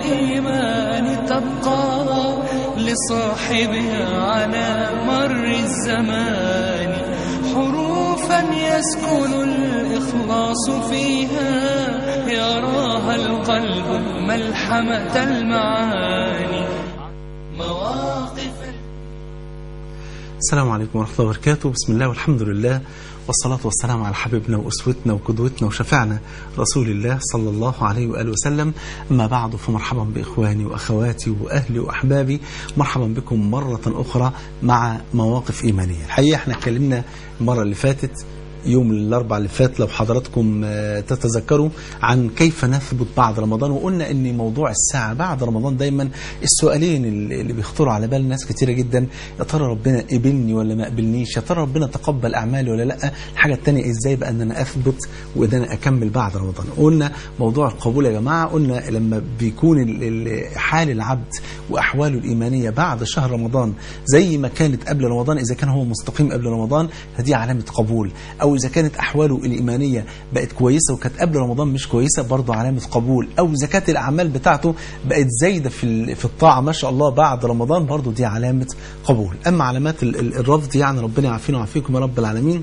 الإيمان تبقى لصاحبها على مر الزمان حروفا يسكن الإخلاص فيها يراها القلب ملحمة المعاني مواقف السلام عليكم ورحمة الله وبركاته بسم الله والحمد لله والصلاة والسلام على حبيبنا وأسوتنا وقدوتنا وشفعنا رسول الله صلى الله عليه وآله وسلم أما بعد فمرحبا بإخواني وأخواتي وأهلي وأحبابي مرحبا بكم مرة أخرى مع مواقف إيمانية الحقيقة احنا اتكلمنا المرة اللي فاتت يوم الأربع اللي فات لو حضراتكم آه، تتذكروا عن كيف نثبت بعد رمضان وقلنا ان موضوع الساعة بعد رمضان دايما السؤالين اللي اللي بيخطروا على بال ناس كتيرة جدا يا ترى ربنا قبلني ولا ما قبلنيش يا ترى ربنا تقبل أعمالي ولا لا الحاجة التانية ازاي بقى ان انا اثبت وان انا اكمل بعد رمضان قلنا موضوع القبول يا جماعة قلنا لما بيكون ال- ال- حال العبد وأحواله الإيمانية بعد شهر رمضان زي ما كانت قبل رمضان إذا كان هو مستقيم قبل رمضان فدي علامة قبول أو إذا كانت أحواله الإيمانية بقت كويسة وكانت قبل رمضان مش كويسة برضه علامة قبول أو إذا كانت الأعمال بتاعته بقت زايدة في ال- في الطاعة ما شاء الله بعد رمضان برضه دي علامة قبول أما علامات ال- ال- الرفض يعني ربنا يعافينا ويعافيكم يا رب العالمين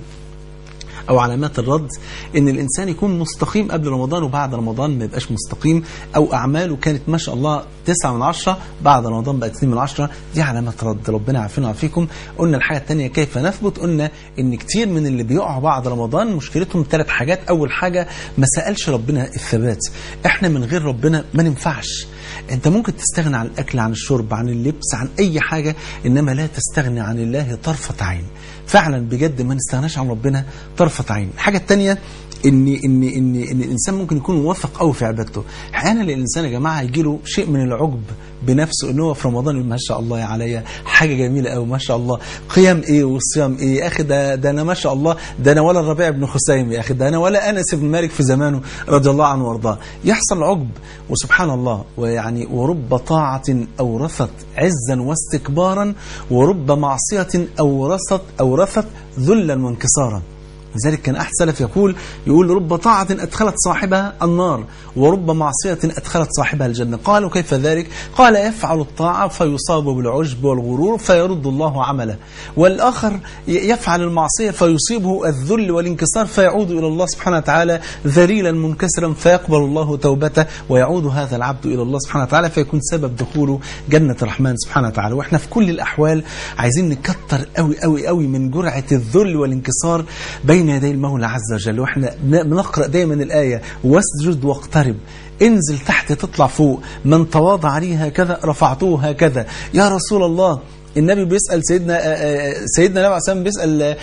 او علامات الرد ان الانسان يكون مستقيم قبل رمضان وبعد رمضان ما يبقاش مستقيم او اعماله كانت ما شاء الله 9 من 10 بعد رمضان بقت 2 من 10 دي علامات رد ربنا يعافينا ويعافيكم قلنا الحاجه الثانيه كيف نثبت قلنا ان كتير من اللي بيقعوا بعد رمضان مشكلتهم ثلاث حاجات اول حاجه ما سالش ربنا الثبات احنا من غير ربنا ما ننفعش انت ممكن تستغنى عن الاكل عن الشرب عن اللبس عن اي حاجه انما لا تستغني عن الله طرفه عين فعلا بجد ما نستغناش عن ربنا طرفة عين الحاجة التانية ان ان ان ان الانسان ممكن يكون موفق قوي في عبادته احيانا الانسان يا جماعه يجي له شيء من العجب بنفسه ان هو في رمضان يقول ما شاء الله يا عليا حاجه جميله قوي ما شاء الله قيام ايه وصيام ايه يا اخي ده ده انا ما شاء الله ده انا ولا الربيع بن خسيم يا اخي ده انا ولا انس بن مالك في زمانه رضي الله عنه وارضاه يحصل عجب وسبحان الله ويعني ورب طاعه اورثت عزا واستكبارا ورب معصيه اورثت اورثت ذلا وانكسارا لذلك كان أحد سلف يقول يقول رب طاعة أدخلت صاحبها النار ورب معصية أدخلت صاحبها الجنة قالوا كيف ذلك قال يفعل الطاعة فيصاب بالعجب والغرور فيرد الله عمله والآخر ي- يفعل المعصية فيصيبه الذل والانكسار فيعود إلى الله سبحانه وتعالى ذليلا منكسرا فيقبل الله توبته ويعود هذا العبد إلى الله سبحانه وتعالى فيكون سبب دخوله جنة الرحمن سبحانه وتعالى وإحنا في كل الأحوال عايزين نكتر قوي قوي قوي من جرعة الذل والانكسار بين يدي المولى عز وجل واحنا بن- بنقرأ دايما الآية واسجد واقترب انزل تحت تطلع فوق من تواضع لي هكذا رفعته هكذا يا رسول الله النبي بيسأل سيدنا آه، آه، سيدنا النبي عليه الصلاة والسلام بيسأل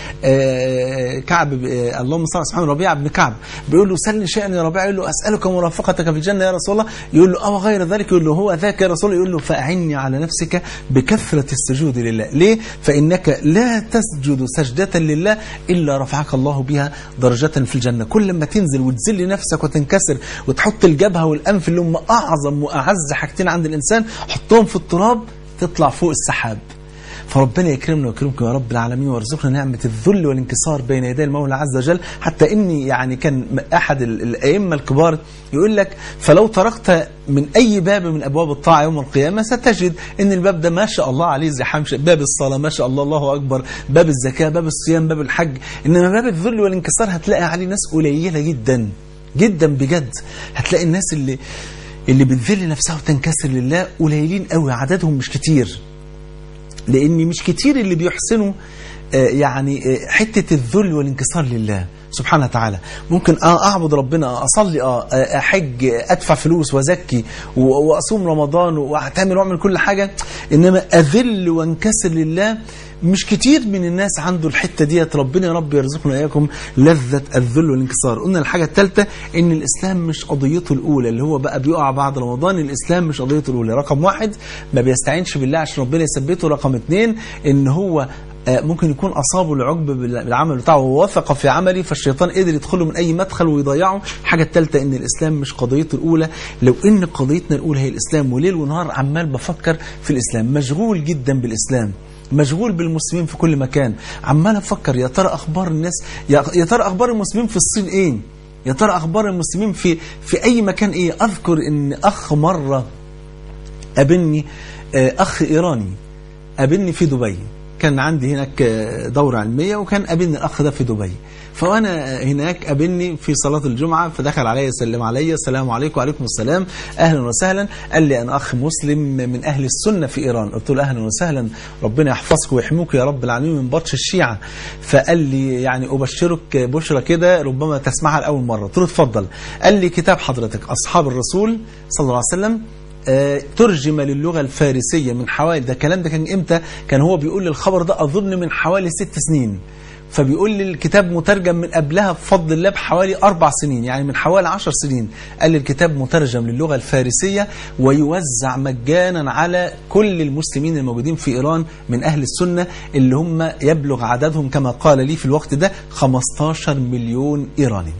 آه، كعب آه، اللهم صل على سبحانه ربيعة بن كعب بيقول له سلني شيئا يا ربيعة يقول له أسألك مرافقتك في الجنة يا رسول الله يقول له أو غير ذلك يقول له هو ذاك يا رسول الله يقول له فأعني على نفسك بكثرة السجود لله ليه؟ فإنك لا تسجد سجدة لله إلا رفعك الله بها درجة في الجنة كل ما تنزل وتذل نفسك وتنكسر وتحط الجبهة والأنف اللي هم أعظم وأعز حاجتين عند الإنسان حطهم في التراب تطلع فوق السحاب فربنا يكرمنا ويكرمكم يا رب العالمين ويرزقنا نعمة الذل والانكسار بين يدي المولى عز وجل حتى إني يعني كان أحد ال- الأئمة الكبار يقول لك فلو تركت من أي باب من أبواب الطاعة يوم القيامة ستجد إن الباب ده ما شاء الله عليه زحام ش- باب الصلاة ما شاء الله الله أكبر باب الزكاة باب الصيام باب الحج إنما باب الذل والانكسار هتلاقي عليه ناس قليلة جدا جدا بجد هتلاقي الناس اللي اللي بتذل نفسها وتنكسر لله قليلين قوي عددهم مش كتير لان مش كتير اللي بيحسنوا آه، يعني آه، حته الذل والانكسار لله سبحانه وتعالى ممكن اه اعبد ربنا آه، اصلي اه آه، احج آه، ادفع فلوس وازكي و- واصوم رمضان واعتمر واعمل كل حاجه انما اذل وانكسر لله مش كتير من الناس عنده الحته ديت ربنا يا رب يرزقنا اياكم لذه الذل والانكسار قلنا الحاجه الثالثه ان الاسلام مش قضيته الاولى اللي هو بقى بيقع بعد رمضان الاسلام مش قضيته الاولى رقم واحد ما بيستعينش بالله عشان ربنا يثبته رقم اثنين ان هو آه، ممكن يكون اصابه العجب بال- بالعمل بتاعه ووثق في عمله فالشيطان قدر يدخله من اي مدخل ويضيعه الحاجه الثالثه ان الاسلام مش قضيته الاولى لو ان قضيتنا الاولى هي الاسلام وليل ونهار عمال بفكر في الاسلام مشغول جدا بالاسلام مشغول بالمسلمين في كل مكان عمال افكر يا ترى اخبار الناس يا يا ترى اخبار المسلمين في الصين ايه يا ترى اخبار المسلمين في في اي مكان ايه اذكر ان اخ مره قابلني آه، اخ ايراني قابلني في دبي كان عندي هناك آه، دورة علمية وكان قابلني الأخ ده في دبي فأنا هناك قابلني في صلاة الجمعة فدخل علي يسلم علي السلام عليكم وعليكم السلام أهلا وسهلا قال لي أنا أخ مسلم من أهل السنة في إيران قلت له أهلا وسهلا ربنا يحفظك ويحموك يا رب العالمين من بطش الشيعة فقال لي يعني أبشرك بشرى كده ربما تسمعها لأول مرة قلت له اتفضل قال لي كتاب حضرتك أصحاب الرسول صلى الله عليه وسلم آه، ترجم للغة الفارسية من حوالي ده الكلام ده كان امتى كان هو بيقول لي الخبر ده أظن من حوالي ست سنين فبيقول لي الكتاب مترجم من قبلها بفضل الله بحوالي أربع سنين يعني من حوالي عشر سنين قال لي الكتاب مترجم للغة الفارسية ويوزع مجانا على كل المسلمين الموجودين في إيران من أهل السنة اللي هم يبلغ عددهم كما قال لي في الوقت ده 15 مليون إيراني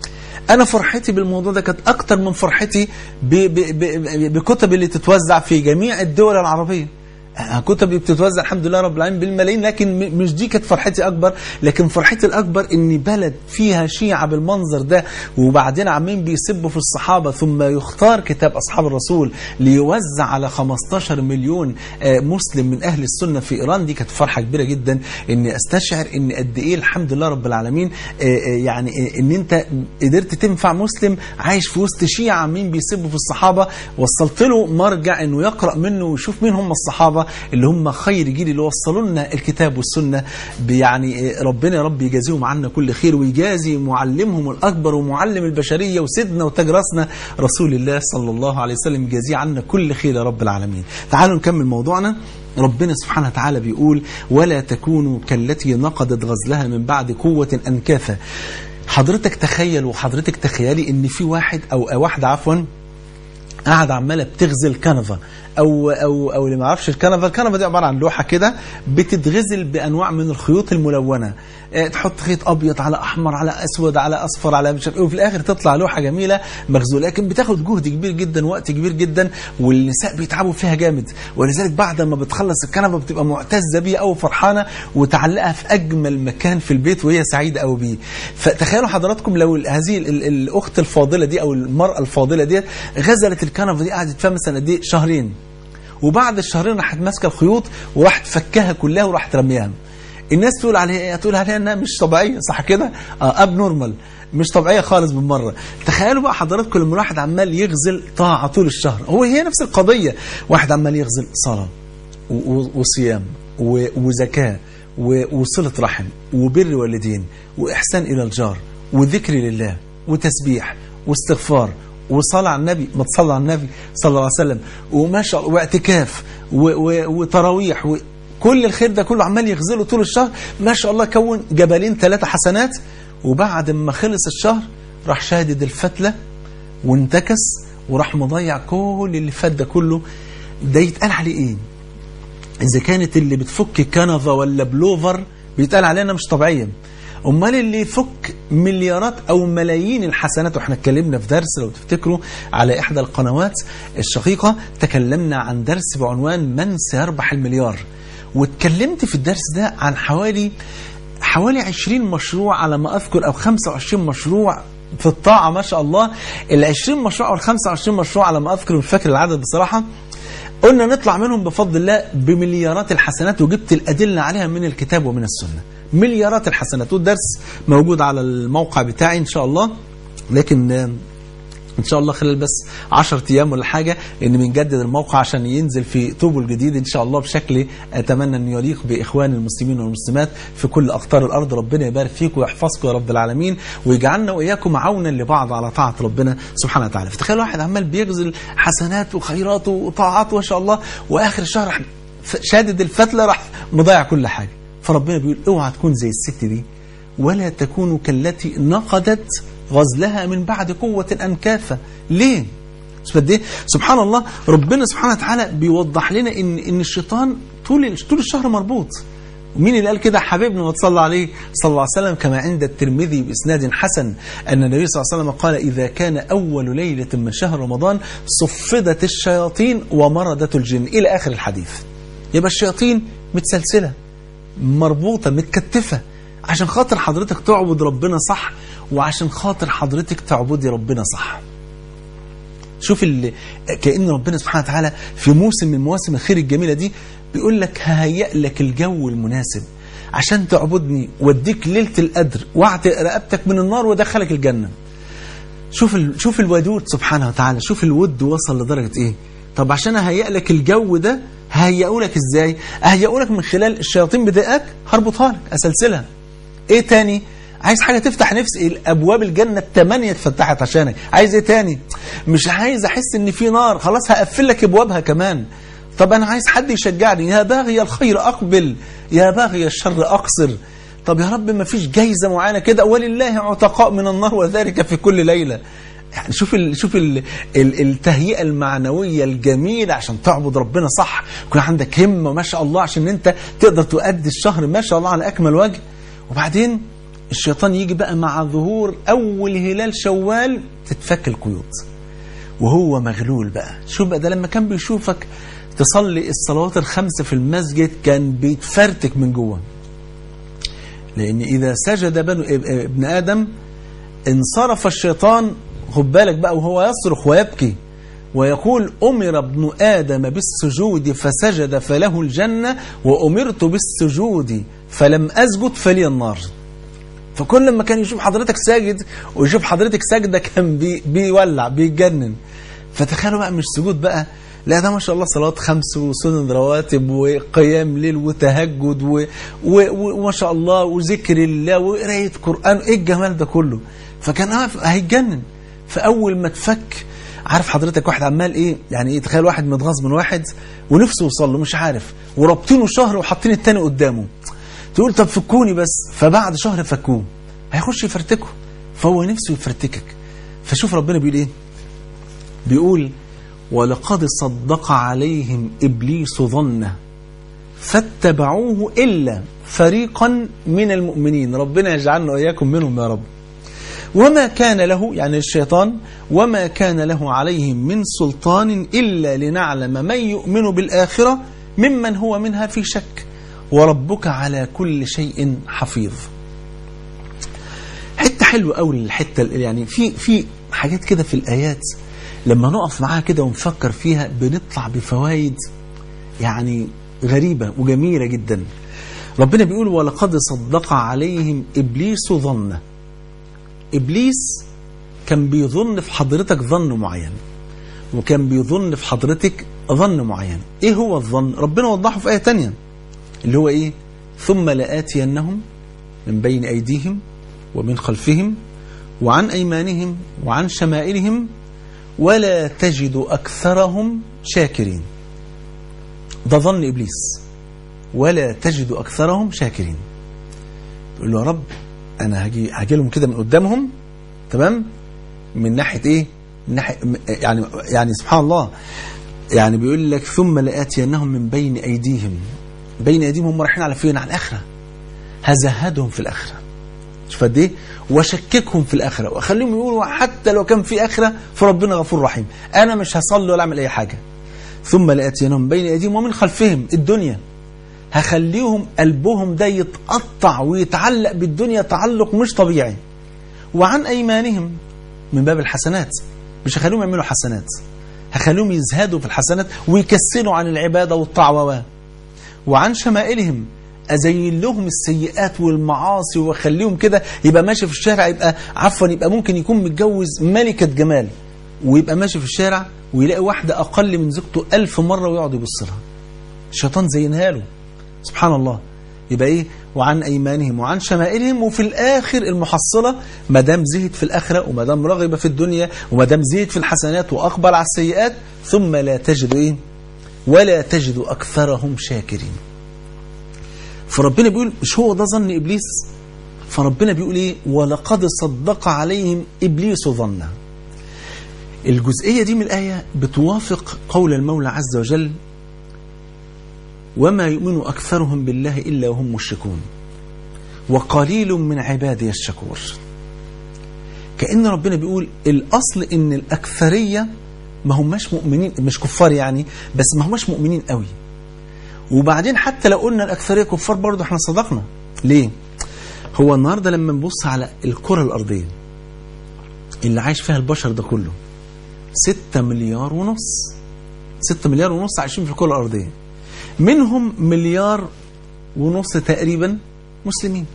انا فرحتي بالموضوع ده كانت اكتر من فرحتي ب- ب- ب- بكتب اللي تتوزع في جميع الدول العربيه آه، كتب بتتوزع الحمد لله رب العالمين بالملايين لكن م- مش دي كانت فرحتي اكبر لكن فرحتي الاكبر ان بلد فيها شيعة بالمنظر ده وبعدين عمالين بيسبوا في الصحابة ثم يختار كتاب اصحاب الرسول ليوزع على 15 مليون آه، مسلم من اهل السنة في ايران دي كانت فرحة كبيرة جدا اني استشعر ان قد ايه الحمد لله رب العالمين آه، آه، يعني آه، ان انت قدرت تنفع مسلم عايش في وسط شيعة عمالين بيسبوا في الصحابة وصلت له مرجع انه يقرأ منه ويشوف مين هم الصحابة اللي هم خير جيل اللي وصلوا لنا الكتاب والسنة يعني ربنا يا رب يجازيهم عنا كل خير ويجازي معلمهم الأكبر ومعلم البشرية وسيدنا وتاج راسنا رسول الله صلى الله عليه وسلم يجازيه عنا كل خير يا رب العالمين تعالوا نكمل موضوعنا ربنا سبحانه وتعالى بيقول ولا تكونوا كالتي نقضت غزلها من بعد قوة أنكاثا حضرتك تخيل وحضرتك تخيلي ان في واحد او أو واحدة عفوا قاعد عماله بتغزل كنفه او او او اللي ما يعرفش الكنفه الكنفه دي عباره عن لوحه كده بتتغزل بانواع من الخيوط الملونه آه، تحط خيط ابيض على احمر على اسود على اصفر على مش عارف ايه وفي الاخر تطلع لوحه جميله مغزوله لكن بتاخد جهد كبير جدا وقت كبير جدا والنساء بيتعبوا فيها جامد ولذلك بعد ما بتخلص الكنفه بتبقى معتزه بيها او فرحانه وتعلقها في اجمل مكان في البيت وهي سعيده قوي بيه فتخيلوا حضراتكم لو ال- هذه ال- ال- الاخت الفاضله دي او المراه الفاضله دي غزلت الكنفه دي قعدت فيها مثلا قد ايه شهرين وبعد الشهرين راحت ماسكه الخيوط وراحت فكها كلها وراحت رميها الناس تقول عليها ايه تقول عليها انها مش طبيعيه صح كده اه اب نورمال مش طبيعيه خالص بالمره تخيلوا بقى حضراتكم لما واحد عمال يغزل طاعه طول الشهر هو هي نفس القضيه واحد عمال يغزل صلاه و- و- وصيام و- وزكاه و- وصله رحم وبر والدين واحسان الى الجار وذكر لله وتسبيح واستغفار وصلاة على النبي ما تصلى على النبي صلى الله عليه وسلم وما شاء الله واعتكاف و- و- وتراويح وكل الخير ده كله عمال يغزله طول الشهر ما شاء الله كون جبلين ثلاثة حسنات وبعد ما خلص الشهر راح شادد الفتلة وانتكس وراح مضيع كل اللي فات ده كله ده يتقال عليه ايه إذا كانت اللي بتفك كنفة ولا بلوفر بيتقال علينا مش طبيعية أمال اللي يفك مليارات أو ملايين الحسنات وإحنا اتكلمنا في درس لو تفتكروا على إحدى القنوات الشقيقة تكلمنا عن درس بعنوان من سيربح المليار واتكلمت في الدرس ده عن حوالي حوالي 20 مشروع على ما أذكر أو 25 مشروع في الطاعة ما شاء الله ال 20 مشروع أو ال 25 مشروع على ما أذكر مش فاكر العدد بصراحة قلنا نطلع منهم بفضل الله بمليارات الحسنات وجبت الأدلة عليها من الكتاب ومن السنة مليارات الحسنات والدرس موجود على الموقع بتاعي إن شاء الله لكن آه، ان شاء الله خلال بس 10 ايام ولا حاجه ان بنجدد الموقع عشان ينزل في طوبه الجديد ان شاء الله بشكل اتمنى ان يليق باخوان المسلمين والمسلمات في كل اقطار الارض ربنا يبارك فيكم ويحفظكم يا رب العالمين ويجعلنا واياكم عونا لبعض على طاعه ربنا سبحانه وتعالى فتخيل واحد عمال بيغزل حسنات وخيرات وطاعات ما شاء الله واخر الشهر راح ف- شادد الفتله راح مضيع كل حاجه فربنا بيقول اوعى تكون زي الست دي ولا تكونوا كالتي نقضت غزلها من بعد قوة أنكافة ليه؟ مش قد ايه؟ سبحان الله ربنا سبحانه وتعالى بيوضح لنا ان ان الشيطان طول طول الشهر مربوط مين اللي قال كده حبيبنا ما تصلى عليه صلى الله عليه وسلم كما عند الترمذي باسناد حسن ان النبي صلى الله عليه وسلم قال اذا كان اول ليله من شهر رمضان صفدت الشياطين ومرضت الجن الى اخر الحديث يبقى الشياطين متسلسله مربوطه متكتفه عشان خاطر حضرتك تعبد ربنا صح وعشان خاطر حضرتك تعبدي ربنا صح شوف ال... كأن ربنا سبحانه وتعالى في موسم من مواسم الخير الجميلة دي بيقول لك ههيئ لك الجو المناسب عشان تعبدني واديك ليلة القدر واعتق رقبتك من النار وادخلك الجنة شوف ال... شوف الودود سبحانه وتعالى شوف الود وصل لدرجة ايه طب عشان اهيئ لك الجو ده ههيئه لك ازاي اهيئه لك من خلال الشياطين بدقك هربطها لك اسلسلها ايه تاني عايز حاجة تفتح نفسي الابواب الجنة الثمانية اتفتحت عشانك عايز ايه تاني مش عايز احس ان في نار خلاص هقفل لك ابوابها كمان طب انا عايز حد يشجعني يا باغي الخير اقبل يا باغي الشر اقصر طب يا رب ما فيش جايزة معينة كده ولله عتقاء من النار وذلك في كل ليلة يعني شوف ال شوف ال ال التهيئة المعنوية الجميلة عشان تعبد ربنا صح يكون عندك همة ما شاء الله عشان انت تقدر تؤدي الشهر ما شاء الله على أكمل وجه وبعدين الشيطان يجي بقى مع ظهور أول هلال شوال تتفك القيود وهو مغلول بقى شوف بقى ده لما كان بيشوفك تصلي الصلوات الخمس في المسجد كان بيتفرتك من جوه لأن إذا سجد بنو ابن آدم انصرف الشيطان خد بالك بقى وهو يصرخ ويبكي ويقول أمر ابن آدم بالسجود فسجد فله الجنة وأمرت بالسجود فلم أسجد فلي النار فكل لما كان يشوف حضرتك ساجد ويشوف حضرتك ساجدة كان بي بيولع بيتجنن فتخيلوا بقى مش سجود بقى لا ده ما شاء الله صلوات خمس وسنن رواتب وقيام ليل وتهجد و... و... وما شاء الله وذكر الله وقرايه قران ايه الجمال ده كله فكان هيتجنن فاول ما تفك عارف حضرتك واحد عمال ايه يعني ايه تخيل واحد متغاظ من واحد ونفسه يوصل له مش عارف ورابطينه شهر وحاطين التاني قدامه تقول طب فكوني بس فبعد شهر فكوه هيخش يفرتكه فهو نفسه يفرتكك فشوف ربنا بيقول ايه بيقول ولقد صدق عليهم إبليس ظنه فاتبعوه إلا فريقا من المؤمنين ربنا يجعلنا وإياكم منهم يا رب وما كان له يعني الشيطان وما كان له عليهم من سلطان إلا لنعلم من يؤمن بالآخرة ممن هو منها في شك وربك على كل شيء حفيظ حتة حلوة قوي الحتة يعني في في حاجات كده في الآيات لما نقف معاها كده ونفكر فيها بنطلع بفوائد يعني غريبة وجميلة جدا ربنا بيقول ولقد صدق عليهم إبليس ظنه إبليس كان بيظن في حضرتك ظن معين وكان بيظن في حضرتك ظن معين إيه هو الظن ربنا وضحه في آية تانية اللي هو إيه ثم لآتينهم من بين أيديهم ومن خلفهم وعن أيمانهم وعن شمائلهم ولا تجد أكثرهم شاكرين ده ظن إبليس ولا تجد أكثرهم شاكرين يقول له يا رب أنا هجي, هجي لهم كده من قدامهم تمام من ناحية إيه من ناحية يعني, يعني سبحان الله يعني بيقول لك ثم لآتينهم من بين أيديهم بين أيديهم هم رايحين على فين على الآخرة هزهدهم في الآخرة شوف قد ايه واشككهم في الاخره واخليهم يقولوا حتى لو كان في اخره فربنا غفور رحيم انا مش هصلي ولا اعمل اي حاجه ثم لاتينهم بين ايديهم ومن خلفهم الدنيا هخليهم قلبهم ده يتقطع ويتعلق بالدنيا تعلق مش طبيعي وعن ايمانهم من باب الحسنات مش هخليهم يعملوا حسنات هخليهم يزهدوا في الحسنات ويكسلوا عن العباده والطاعه وعن شمائلهم ازين لهم السيئات والمعاصي واخليهم كده يبقى ماشي في الشارع يبقى عفوا يبقى ممكن يكون متجوز ملكة جمال ويبقى ماشي في الشارع ويلاقي واحدة أقل من زوجته ألف مرة ويقعد يبص لها الشيطان زينها له سبحان الله يبقى إيه وعن أيمانهم وعن شمائلهم وفي الآخر المحصلة ما دام زهد في الآخرة وما دام رغب في الدنيا وما دام زهد في الحسنات وأقبل على السيئات ثم لا تجد إيه ولا تجد أكثرهم شاكرين فربنا بيقول مش هو ده ظن إبليس فربنا بيقول إيه ولقد صدق عليهم إبليس ظنه الجزئية دي من الآية بتوافق قول المولى عز وجل وما يؤمن أكثرهم بالله إلا وهم مشركون وقليل من عبادي الشكور كأن ربنا بيقول الأصل إن الأكثرية ما هماش مؤمنين مش كفار يعني بس ما هماش مؤمنين قوي وبعدين حتى لو قلنا الأكثرية كفار برضه احنا صدقنا ليه هو النهاردة لما نبص على الكرة الأرضية اللي عايش فيها البشر ده كله 6 مليار ونص 6 مليار ونص عايشين في الكرة الأرضية منهم مليار ونص تقريبا مسلمين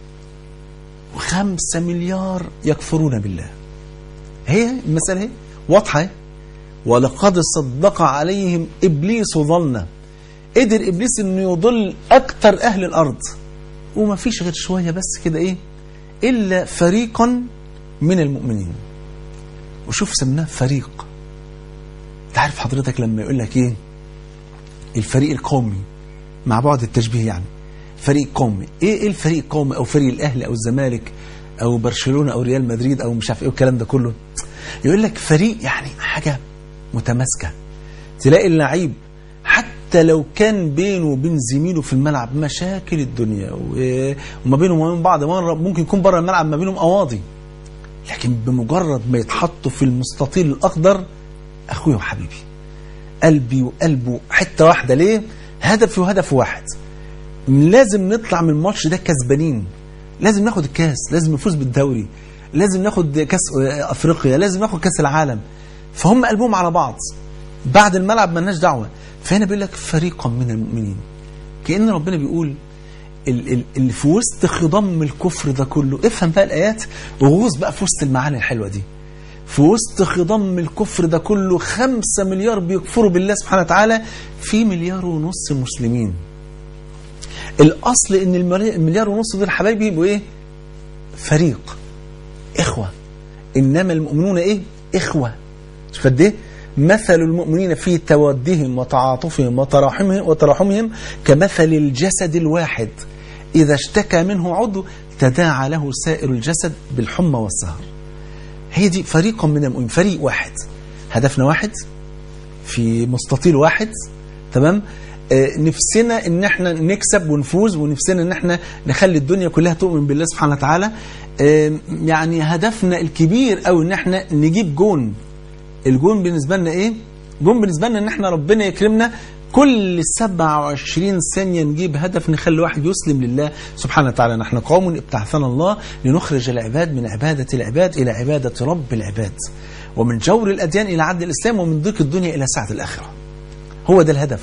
وخمسة مليار يكفرون بالله هي المسألة هي واضحة هي. ولقد صدق عليهم إبليس ظنه قدر إبليس أنه يضل أكتر أهل الأرض وما فيش غير شوية بس كده إيه إلا فريقا من المؤمنين وشوف سمناه فريق تعرف حضرتك لما يقول لك إيه الفريق القومي مع بعض التشبيه يعني فريق قومي ايه ايه الفريق القومي او فريق الاهلي او الزمالك او برشلونه او ريال مدريد او مش عارف ايه والكلام ده كله يقول لك فريق يعني حاجه متماسكه تلاقي اللعيب حتى لو كان بينه وبين زميله في الملعب مشاكل الدنيا و- وما بينهم وما بين بعض مرة ممكن يكون بره الملعب ما بينهم قواضي لكن بمجرد ما يتحطوا في المستطيل الاخضر اخويا وحبيبي قلبي وقلبه حته واحده ليه هدفي وهدف واحد لازم نطلع من الماتش ده كسبانين لازم ناخد الكاس لازم نفوز بالدوري لازم ناخد كاس افريقيا لازم ناخد كاس العالم فهم قلبهم على بعض بعد الملعب ملناش دعوه فهنا بيقول لك فريقا من المؤمنين كأن ربنا بيقول ال- ال- اللي في وسط خضم الكفر ده كله افهم بقى الايات وغوص بقى في وسط المعاني الحلوه دي في وسط خضم الكفر ده كله خمسة مليار بيكفروا بالله سبحانه وتعالى في مليار ونص مسلمين الاصل ان الملي- المليار ونص دول حبايبي يبقوا ايه فريق اخوه انما المؤمنون ايه اخوه شوف قد ايه مثل المؤمنين في تودهم وتعاطفهم وتراحمهم وتراحمهم كمثل الجسد الواحد اذا اشتكى منه عضو تداعى له سائر الجسد بالحمى والسهر هي دي فريق من المؤمنين فريق واحد هدفنا واحد في مستطيل واحد تمام آه، نفسنا ان احنا نكسب ونفوز ونفسنا ان احنا نخلي الدنيا كلها تؤمن بالله سبحانه وتعالى آه، يعني هدفنا الكبير قوي ان احنا نجيب جون الجون بالنسبه لنا ايه جون بالنسبه لنا ان احنا ربنا يكرمنا كل 27 ثانية نجيب هدف نخلي واحد يسلم لله سبحانه وتعالى نحن قوم ابتعثنا الله لنخرج العباد من عبادة العباد إلى عبادة رب العباد ومن جور الأديان إلى عدل الإسلام ومن ضيق الدنيا إلى سعة الآخرة هو ده الهدف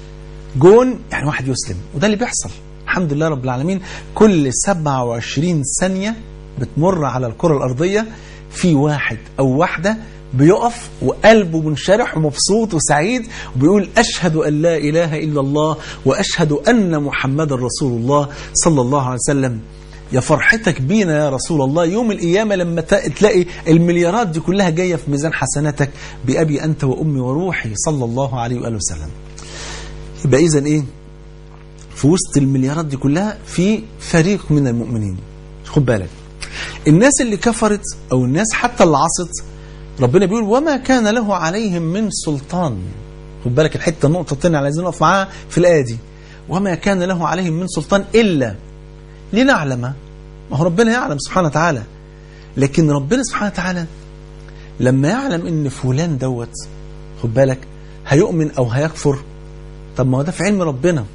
جون يعني واحد يسلم وده اللي بيحصل الحمد لله رب العالمين كل 27 ثانية بتمر على الكرة الأرضية في واحد أو واحدة بيقف وقلبه منشرح ومبسوط وسعيد وبيقول أشهد أن لا إله إلا الله وأشهد أن محمد رسول الله صلى الله عليه وسلم يا فرحتك بينا يا رسول الله يوم القيامة لما ت- تلاقي المليارات دي كلها جاية في ميزان حسناتك بأبي أنت وأمي وروحي صلى الله عليه وآله وسلم يبقى إذا إيه في وسط المليارات دي كلها في فريق من المؤمنين خد بالك الناس اللي كفرت أو الناس حتى اللي عصت ربنا بيقول وما كان له عليهم من سلطان خد بالك الحتة النقطة التانية اللي عايزين نقف معاها في الآية دي وما كان له عليهم من سلطان إلا لنعلم ما هو ربنا يعلم سبحانه وتعالى لكن ربنا سبحانه وتعالى لما يعلم ان فلان دوت خد بالك هيؤمن او هيكفر طب ما هو ده في علم ربنا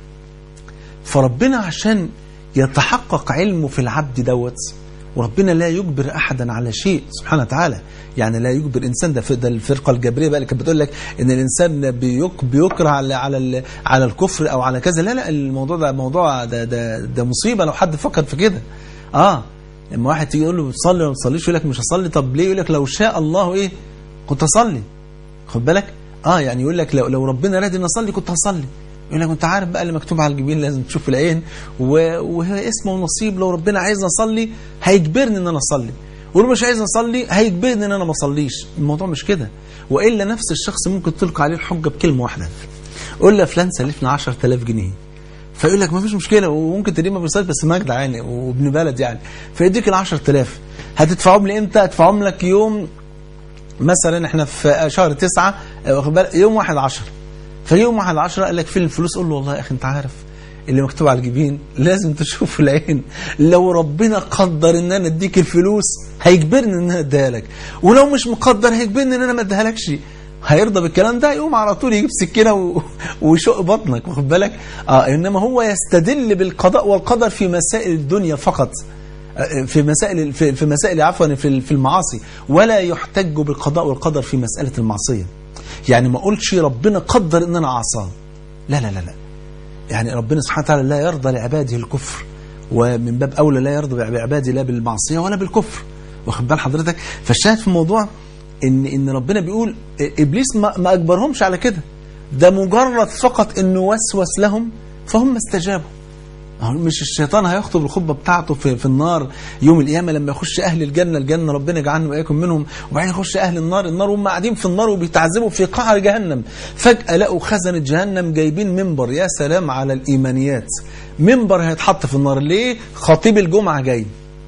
فربنا عشان يتحقق علمه في العبد دوت وربنا لا يجبر احدا على شيء سبحانه وتعالى يعني لا يجبر انسان ده ده الفرقه الجبريه بقى اللي كانت بتقول لك ان الانسان بيك بيكره على على ال- على الكفر او على كذا لا لا الموضوع ده موضوع ده ده ده مصيبه لو حد فكر في كده اه لما واحد تيجي يقول له بتصلي ولا ما بتصليش يقول لك مش هصلي طب ليه يقول لك لو شاء الله ايه كنت اصلي خد بالك اه يعني يقول لك لو لو ربنا راد ان اصلي كنت هصلي يقول لك انت عارف بقى اللي مكتوب على الجبين لازم تشوف العين و- وهي اسمه ونصيب لو ربنا عايزني اصلي هيجبرني ان انا اصلي ولو مش عايز اصلي هيجبرني ان انا ما اصليش الموضوع مش كده والا نفس الشخص ممكن تلقى عليه الحجه بكلمه واحده قول له يا فلان سلفنا 10000 جنيه فيقول لك ما فيش مشكله وممكن تديه ما بيصلي بس مجدع يعني وابن بلد يعني فيديك ال 10000 هتدفعهم لي امتى؟ هتدفعهم لك يوم مثلا احنا في شهر تسعة اه، واخد بالك؟ يوم واحد عشر فيوم واحد عشرة قال لك فين الفلوس قول له والله يا اخي انت عارف اللي مكتوب على الجبين لازم تشوف العين لو ربنا قدر ان انا اديك الفلوس هيجبرني ان انا اديها لك ولو مش مقدر هيجبرني ان انا ما اديهالكش هيرضى بالكلام ده يقوم على طول يجيب سكينه و... ويشق بطنك واخد بالك اه انما هو يستدل بالقضاء والقدر في مسائل الدنيا فقط في مسائل في في مسائل عفوا في في المعاصي ولا يحتج بالقضاء والقدر في مسألة المعصية يعني ما اقولش ربنا قدر ان انا اعصاه لا لا لا لا يعني ربنا سبحانه وتعالى لا يرضى لعباده الكفر ومن باب اولى لا يرضى بعباده لا بالمعصية ولا بالكفر واخد بال حضرتك فالشاهد في الموضوع ان ان ربنا بيقول ابليس ما, ما اجبرهمش على كده ده مجرد فقط انه وسوس لهم فهم استجابوا مش الشيطان هيخطب الخطبه بتاعته في, في النار يوم القيامه لما يخش اهل الجنه الجنه ربنا يجعلنا واياكم منهم وبعدين يخش اهل النار النار وهم قاعدين في النار وبيتعذبوا في قعر جهنم فجاه لقوا خزنه جهنم جايبين منبر يا سلام على الايمانيات منبر هيتحط في النار ليه خطيب الجمعه جاي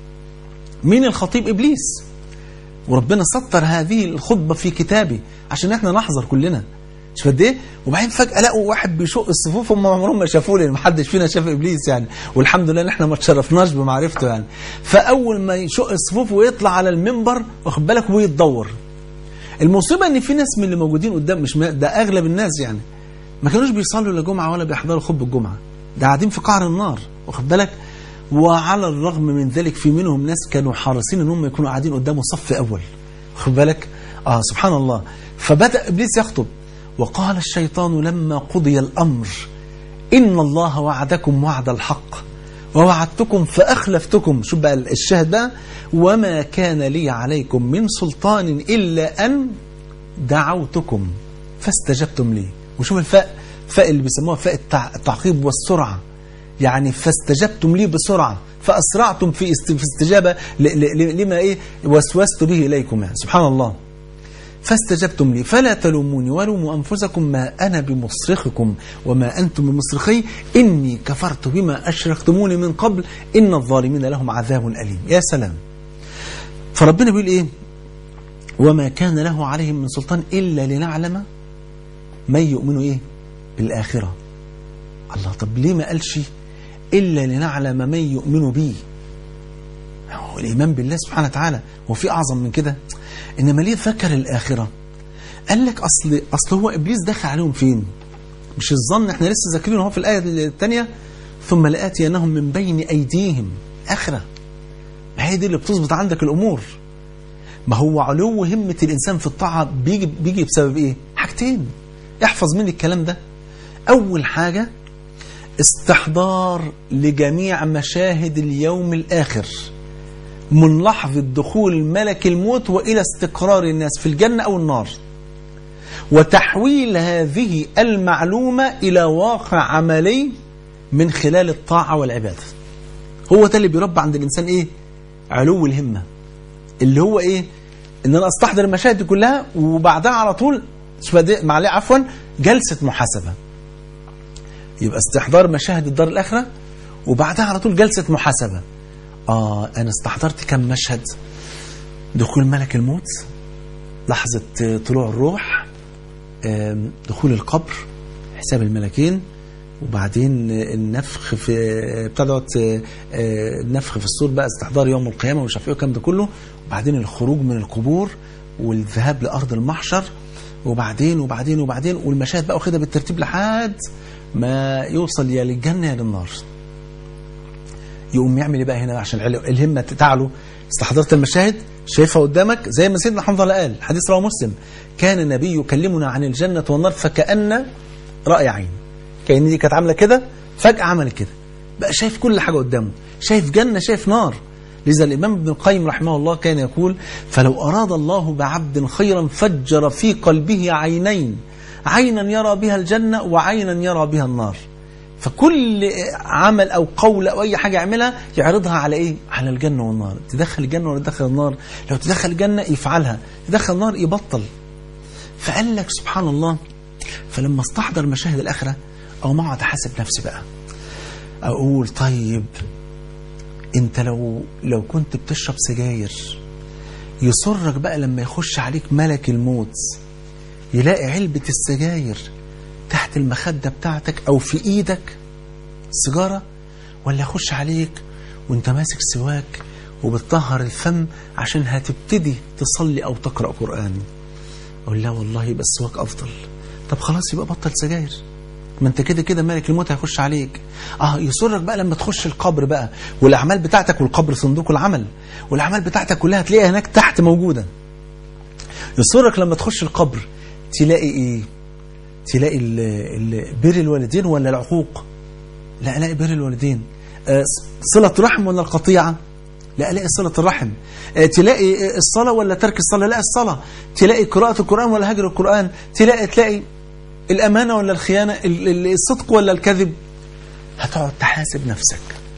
مين الخطيب ابليس وربنا سطر هذه الخطبه في كتابه عشان احنا نحذر كلنا مش قد ايه وبعدين فجاه لقوا واحد بيشق الصفوف هم عمرهم ما شافوه لان ما حدش فينا شاف ابليس يعني والحمد لله ان احنا ما تشرفناش بمعرفته يعني فاول ما يشق الصفوف ويطلع على المنبر واخد بالك ويتدور المصيبه ان في ناس من اللي موجودين قدام مش ما ده اغلب الناس يعني ما كانوش بيصلوا لا جمعه ولا بيحضروا خطبه الجمعه ده قاعدين في قعر النار واخد بالك وعلى الرغم من ذلك في منهم ناس كانوا حريصين ان هم يكونوا قاعدين قدامه صف اول واخد بالك اه سبحان الله فبدا ابليس يخطب وقال الشيطان لما قضي الأمر إن الله وعدكم وعد الحق ووعدتكم فأخلفتكم شو بقى الشاهد بقى وما كان لي عليكم من سلطان إلا أن دعوتكم فاستجبتم لي وشوف الفاء فاء اللي بيسموها فاء التعقيب والسرعة يعني فاستجبتم لي بسرعة فأسرعتم في استجابة لما إيه وسوست به إليكم يعني سبحان الله فاستجبتم لي فلا تلوموني ولوموا أنفسكم ما أنا بمصرخكم وما أنتم بمصرخي إني كفرت بما أشركتموني من قبل إن الظالمين لهم عذاب أليم يا سلام فربنا بيقول إيه وما كان له عليهم من سلطان إلا لنعلم من يؤمن إيه بالآخرة الله طب ليه ما قالش إلا لنعلم من يؤمن بي هو الإيمان بالله سبحانه وتعالى هو في أعظم من كده إنما ليه ذكر الآخرة قال لك أصل, أصل هو إبليس دخل عليهم فين مش الظن احنا لسه ذاكرين اهو في الآية الثانية ثم لآتينهم من بين أيديهم آخرة ما هي دي اللي بتظبط عندك الأمور ما هو علو همة الإنسان في الطاعة بيجي, بيجي بسبب إيه حاجتين احفظ مني الكلام ده أول حاجة استحضار لجميع مشاهد اليوم الآخر من لحظة دخول ملك الموت وإلى استقرار الناس في الجنة أو النار وتحويل هذه المعلومة إلى واقع عملي من خلال الطاعة والعبادة هو ده اللي بيربى عند الإنسان إيه علو الهمة اللي هو إيه إن أنا أستحضر المشاهد دي كلها وبعدها على طول معليه عفوا جلسة محاسبة يبقى استحضار مشاهد الدار الآخرة وبعدها على طول جلسة محاسبة آه أنا استحضرت كم مشهد دخول ملك الموت لحظة طلوع الروح دخول القبر حساب الملكين وبعدين النفخ في بتاع دوت النفخ في الصور بقى استحضار يوم القيامة ومش عارف ايه والكلام ده كله وبعدين الخروج من القبور والذهاب لأرض المحشر وبعدين وبعدين وبعدين والمشاهد بقى واخدها بالترتيب لحد ما يوصل يا للجنة يا للنار يقوم يعمل ايه بقى هنا عشان الهمه تعلو استحضرت المشاهد شايفها قدامك زي ما سيدنا حنظله قال حديث رواه مسلم كان النبي يكلمنا عن الجنه والنار فكأن رأي عين كأن دي كانت عامله كده فجأة عملت كده بقى شايف كل حاجه قدامه شايف جنه شايف نار لذا الإمام ابن القيم رحمه الله كان يقول فلو أراد الله بعبد خيرا فجر في قلبه عينين عينا يرى بها الجنة وعينا يرى بها النار فكل عمل او قول او اي حاجه يعملها يعرضها على ايه على الجنه والنار تدخل الجنه ولا تدخل النار لو تدخل الجنه يفعلها تدخل النار يبطل فقال لك سبحان الله فلما استحضر مشاهد الاخره او ما اقعد احاسب نفسي بقى اقول طيب انت لو لو كنت بتشرب سجاير يسرك بقى لما يخش عليك ملك الموت يلاقي علبه السجاير تحت المخدة بتاعتك أو في إيدك سيجارة ولا يخش عليك وانت ماسك سواك وبتطهر الفم عشان هتبتدي تصلي أو تقرأ قرآن أقول لا والله يبقى السواك أفضل طب خلاص يبقى بطل سجاير ما انت كده كده ملك الموت هيخش عليك اه يسرك بقى لما تخش القبر بقى والاعمال بتاعتك والقبر صندوق العمل والاعمال بتاعتك كلها هتلاقيها هناك تحت موجوده يسرك لما تخش القبر تلاقي ايه تلاقي ال- ال- بر الوالدين ولا العقوق لا الاقي بر الوالدين آه، صله رحم ولا القطيعه لا الاقي صله الرحم آه، تلاقي آه، الصلاه ولا ترك الصلاه لا الصلاه تلاقي قراءه القران ولا هجر القران تلاقي تلاقي الامانه ولا الخيانه ال- ال- الصدق ولا الكذب هتقعد تحاسب نفسك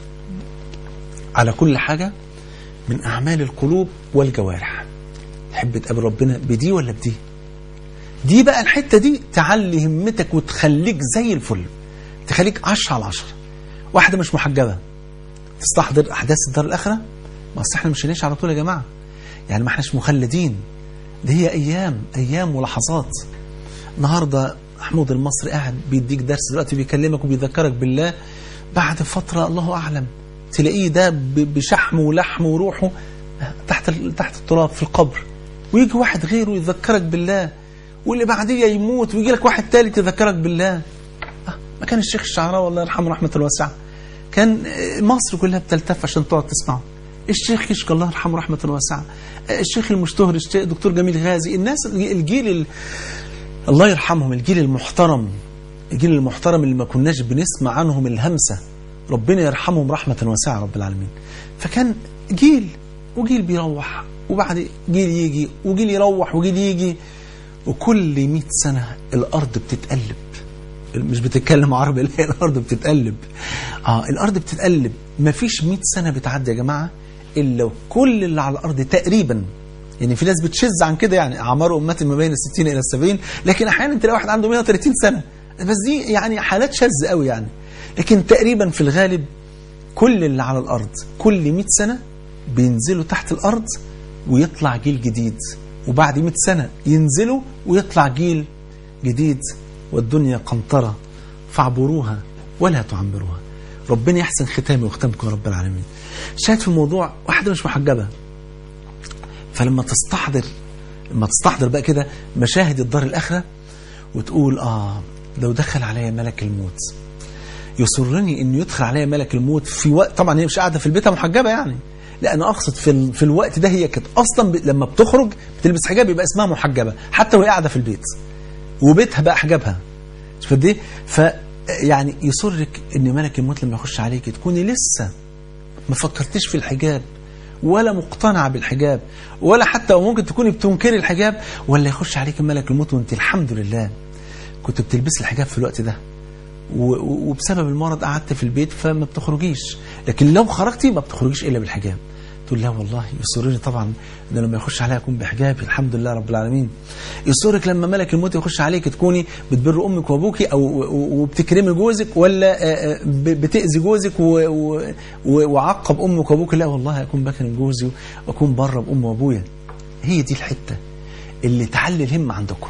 على كل حاجه من اعمال القلوب والجوارح تحب تقابل ربنا بدي ولا بدي دي بقى الحته دي تعلي همتك وتخليك زي الفل تخليك 10 على 10 واحده مش محجبه تستحضر احداث الدار الاخره ما اصل احنا مش هنعيش على طول يا جماعه يعني ما احناش مخلدين دي هي ايام ايام ولحظات النهارده محمود المصري قاعد بيديك درس دلوقتي بيكلمك وبيذكرك بالله بعد فتره الله اعلم تلاقيه ده ب- بشحمه ولحمه وروحه تحت ال- تحت التراب في القبر ويجي واحد غيره يذكرك بالله واللي بعديه يموت ويجي لك واحد ثالث يذكرك بالله آه، ما كان الشيخ الشعراوي الله يرحمه رحمه الواسعه كان آه، مصر كلها بتلتف عشان تقعد تسمعه الشيخ كشك الله يرحمه رحمه واسعه آه، الشيخ المشتهر الشيخ دكتور جميل غازي الناس الجيل ال... الله يرحمهم الجيل المحترم الجيل المحترم اللي ما كناش بنسمع عنهم الهمسه ربنا يرحمهم رحمه واسعه رب العالمين فكان جيل وجيل بيروح وبعد جيل يجي وجيل يروح وجيل يجي وكل 100 سنه الارض بتتقلب مش بتتكلم عربي لا الارض بتتقلب اه الارض بتتقلب مفيش 100 سنه بتعدي يا جماعه الا وكل اللي على الارض تقريبا يعني في ناس بتشذ عن كده يعني اعمار امتي ما بين ال 60 الى ال 70 لكن احيانا تلاقي واحد عنده 130 سنه بس دي يعني حالات شاذه قوي يعني لكن تقريبا في الغالب كل اللي على الارض كل 100 سنه بينزلوا تحت الارض ويطلع جيل جديد وبعد 100 سنه ينزلوا ويطلع جيل جديد والدنيا قنطرة فاعبروها ولا تعمروها ربنا يحسن ختامي وختامكم يا رب العالمين شاهد في الموضوع واحدة مش محجبة فلما تستحضر لما تستحضر بقى كده مشاهد الدار الآخرة وتقول آه لو دخل عليا ملك الموت يسرني انه يدخل عليا ملك الموت في وقت طبعا هي مش قاعده في البيت محجبه يعني لا انا اقصد في ال... في الوقت ده هي كانت اصلا ب... لما بتخرج بتلبس حجاب يبقى اسمها محجبه حتى وهي قاعده في البيت وبيتها بقى حجابها شوف قد ايه ف يعني يسرك ان ملك الموت لما يخش عليك تكوني لسه ما فكرتيش في الحجاب ولا مقتنعه بالحجاب ولا حتى ممكن تكوني بتنكري الحجاب ولا يخش عليك ملك الموت وانت الحمد لله كنت بتلبسي الحجاب في الوقت ده و- و- وبسبب المرض قعدت في البيت فما بتخرجيش لكن لو خرجتي ما بتخرجيش الا بالحجاب تقول لا والله يسرني طبعا ان لما يخش عليا اكون بحجابي الحمد لله رب العالمين يسرك لما ملك الموت يخش عليك تكوني بتبر امك وابوك او و- وبتكرمي جوزك ولا آه، آه، ب- بتاذي جوزك و- و- و- وعقب امك وابوك لا والله اكون بكرم جوزي واكون بره بام وابويا هي دي الحته اللي تعلي الهمه عندكم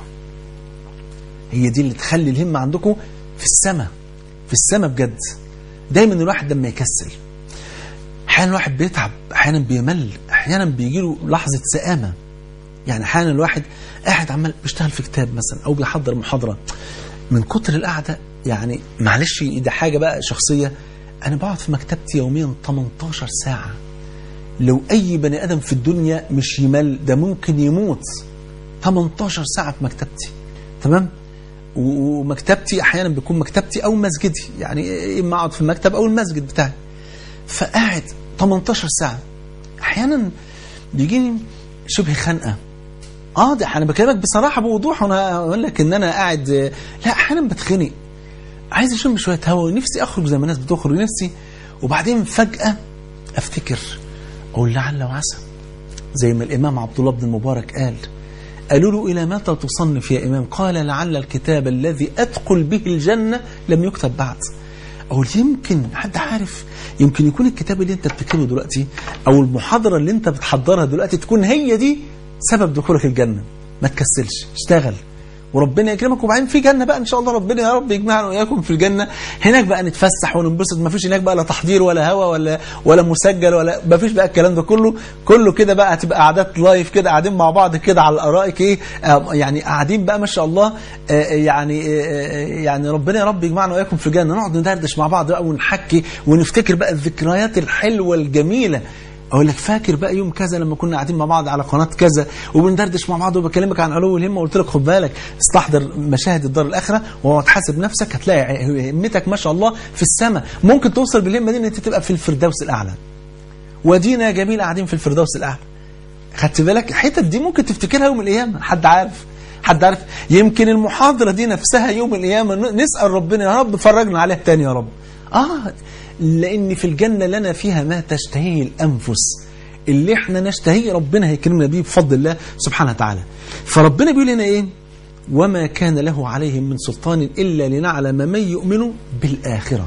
هي دي اللي تخلي الهمه عندكم في السماء في السماء بجد دايما الواحد لما يكسل احيانا الواحد بيتعب احيانا بيمل احيانا بيجي له لحظه سآمه يعني احيانا الواحد قاعد عمال بيشتغل في كتاب مثلا او بيحضر محاضره من كتر القعده يعني معلش ده حاجه بقى شخصيه انا بقعد في مكتبتي يوميا 18 ساعه لو اي بني ادم في الدنيا مش يمل ده ممكن يموت 18 ساعه في مكتبتي تمام و- ومكتبتي احيانا بيكون مكتبتي او مسجدي يعني اما اقعد في المكتب او المسجد بتاعي فقاعد 18 ساعه احيانا بيجيني شبه خنقه اه ده انا بكلمك بصراحه بوضوح وانا اقول لك ان انا قاعد لا احيانا بتخنق عايز اشم شويه هوا ونفسي اخرج زي ما الناس بتخرج نفسي وبعدين فجاه افتكر اقول لعل وعسى زي ما الامام عبد الله بن المبارك قال قالوا له إلى متى تصنف يا إمام قال لعل الكتاب الذي أدخل به الجنة لم يكتب بعد أو يمكن حد عارف يمكن يكون الكتاب اللي أنت بتكتبه دلوقتي أو المحاضرة اللي أنت بتحضرها دلوقتي تكون هي دي سبب دخولك الجنة ما تكسلش اشتغل وربنا يكرمك وبعدين في جنه بقى ان شاء الله ربنا يا رب يجمعنا واياكم في الجنه هناك بقى نتفسح وننبسط ما فيش هناك بقى لا تحضير ولا هوا ولا ولا مسجل ولا ما فيش بقى الكلام ده كله كله كده بقى هتبقى قعدات لايف كده قاعدين مع بعض كده على الارائك ايه آه، يعني قاعدين بقى ما شاء الله آه، يعني آه، يعني ربنا يا رب يجمعنا واياكم في الجنه نقعد ندردش مع بعض بقى ونحكي ونفتكر بقى الذكريات الحلوه الجميله اقول لك فاكر بقى يوم كذا لما كنا قاعدين مع بعض على قناه كذا وبندردش مع بعض وبكلمك عن علو الهمه وقلت لك خد بالك استحضر مشاهد الدار الاخره وهو تحاسب نفسك هتلاقي همتك ما شاء الله في السماء ممكن توصل بالهمه دي ان انت تبقى في الفردوس الاعلى ودينا جميل قاعدين في الفردوس الاعلى خدت بالك الحتت دي ممكن تفتكرها يوم القيامه حد عارف حد عارف يمكن المحاضره دي نفسها يوم القيامه نسال ربنا يا رب فرجنا عليها تاني يا رب اه لان في الجنه لنا فيها ما تشتهيه الانفس اللي احنا نشتهيه ربنا هيكرمنا بيه بفضل الله سبحانه وتعالى فربنا بيقول لنا ايه وما كان له عليهم من سلطان الا لنعلم من يؤمن بالاخره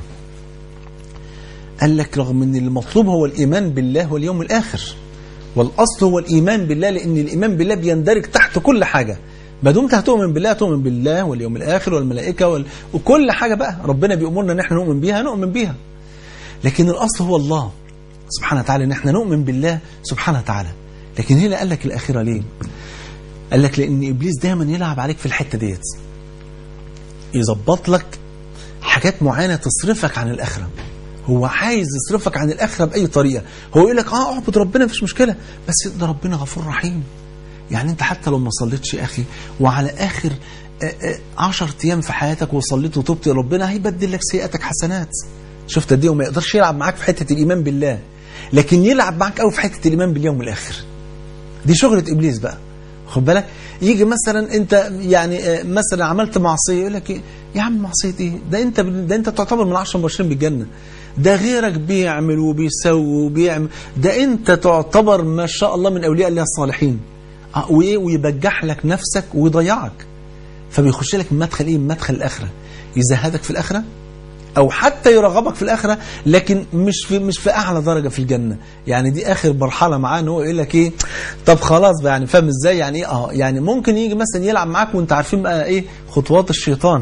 قال لك رغم ان المطلوب هو الايمان بالله واليوم الاخر والاصل هو الايمان بالله لان الايمان بالله بيندرج تحت كل حاجه ما دمت هتؤمن بالله تؤمن بالله واليوم الاخر والملائكه وال... وكل حاجه بقى ربنا بيامرنا ان احنا نؤمن بيها نؤمن بيها لكن الاصل هو الله سبحانه وتعالى ان احنا نؤمن بالله سبحانه وتعالى لكن هنا قال لك الاخره ليه قال لك لان ابليس دايما يلعب عليك في الحته ديت يظبط لك حاجات معينه تصرفك عن الاخره هو عايز يصرفك عن الاخره باي طريقه هو يقول لك اه اعبد ربنا مفيش مشكله بس ده ربنا غفور رحيم يعني انت حتى لو ما صليتش يا اخي وعلى اخر آه، آه، عشر ايام في حياتك وصليت وتبت ربنا هيبدل لك سيئاتك حسنات شفت قد ايه وما يقدرش يلعب معاك في حته الايمان بالله لكن يلعب معاك قوي في حته الايمان باليوم الاخر دي شغله ابليس بقى خد بالك يجي مثلا انت يعني آه، مثلا عملت معصيه يقول لك إيه؟ يا عم معصيه ايه ده انت ده انت تعتبر من 10 مبشرين بالجنه ده غيرك بيعمل وبيسوي وبيعمل ده انت تعتبر ما شاء الله من اولياء الله الصالحين آه، وايه ويبجح لك نفسك ويضيعك فبيخش لك من مدخل ايه من مدخل الاخره يزهدك في الاخره او حتى يرغبك في الاخره لكن مش في مش في اعلى درجه في الجنه يعني دي اخر مرحله معاه ان هو يقول لك ايه طب خلاص بقى يعني فاهم ازاي يعني ايه اه يعني ممكن يجي مثلا يلعب معاك وانت عارفين بقى ايه خطوات الشيطان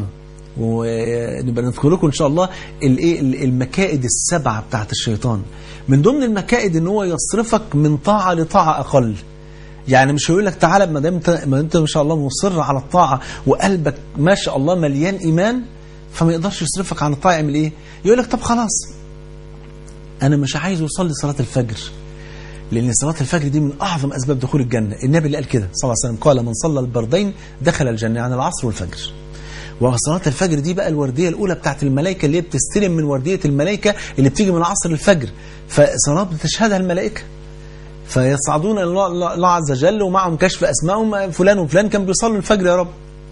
ونبقى نذكر لكم ان شاء الله الايه المكائد السبعه بتاعت الشيطان من ضمن المكائد ان هو يصرفك من طاعه لطاعه اقل يعني مش هيقول لك تعالى ما دام انت ما انت ما شاء الله مصر على الطاعه وقلبك ما شاء الله مليان ايمان فما يقدرش يصرفك عن الطاعه يعمل ايه؟ يقول لك طب خلاص انا مش عايز يصلي صلاه الفجر لان صلاه الفجر دي من اعظم اسباب دخول الجنه النبي اللي قال كده صلى الله عليه وسلم قال من صلى البردين دخل الجنه عن العصر والفجر وصلاة الفجر دي بقى الوردية الأولى بتاعت الملائكة اللي هي بتستلم من وردية الملائكة اللي بتيجي من عصر الفجر فصلاة بتشهدها الملائكة فيصعدون إلى الله الله عز وجل ومعهم كشف أسمائهم فلان وفلان كان بيصلوا الفجر يا رب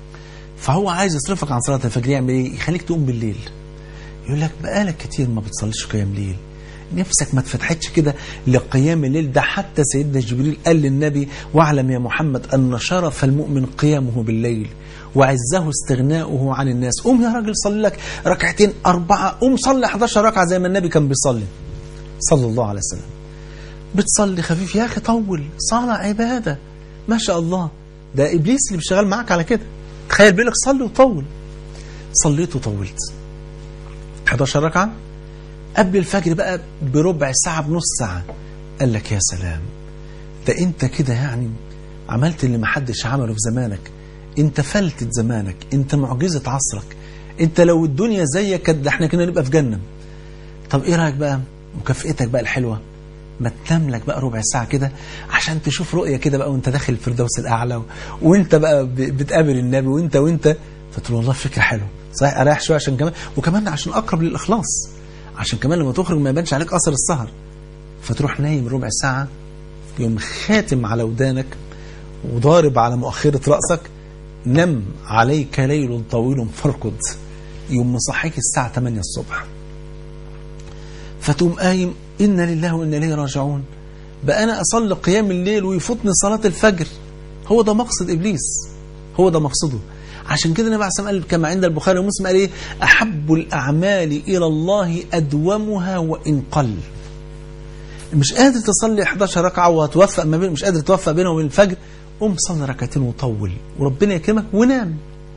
فهو عايز يصرفك عن صلاة الفجر يعمل ايه يخليك تقوم بالليل يقول لك بقالك كتير ما بتصليش قيام ليل نفسك ما اتفتحتش كده لقيام الليل ده حتى سيدنا جبريل قال للنبي واعلم يا محمد أن شرف المؤمن قيامه بالليل وعزه استغناؤه عن الناس قوم يا راجل صلي لك ركعتين أربعة قوم صلي 11 ركعة زي ما النبي كان بيصلي صلى الله عليه وسلم بتصلي خفيف يا أخي طول صلاة عبادة ما شاء الله ده إبليس اللي بيشتغل معاك على كده تخيل بيقول لك صلي وطول صليت وطولت 11 ركعة قبل الفجر بقى بربع ساعة بنص ساعة قال لك يا سلام ده انت كده يعني عملت اللي محدش عمله في زمانك انت فلتة زمانك انت معجزة عصرك انت لو الدنيا زيك ده احنا كنا نبقى في جنة طب ايه رأيك بقى مكافئتك بقى الحلوة ما تنام لك بقى ربع ساعة كده عشان تشوف رؤية كده بقى وانت داخل الفردوس الأعلى وانت بقى ب- بتقابل النبي وانت وانت فتقول والله فكرة حلوة صحيح أريح شوية عشان كمان وكمان عشان أقرب للإخلاص عشان كمان لما تخرج ما يبانش عليك أثر السهر فتروح نايم ربع ساعة يوم خاتم على ودانك وضارب على مؤخرة رأسك نم عليك ليل طويل فارقد يوم مصحيك الساعة 8 الصبح فتقوم قايم إنا لله وإنا إليه راجعون بقى أنا أصلي قيام الليل ويفوتني صلاة الفجر هو ده مقصد إبليس هو ده مقصده عشان كده النبي عليه الصلاة والسلام قال كما عند البخاري ومسلم قال إيه أحب الأعمال إلى الله أدومها وإن قل مش قادر تصلي 11 ركعة وهتوفق ما بين مش قادر توفق بينهم وبين الفجر قوم صلي ركعتين وطول وربنا يكرمك ونام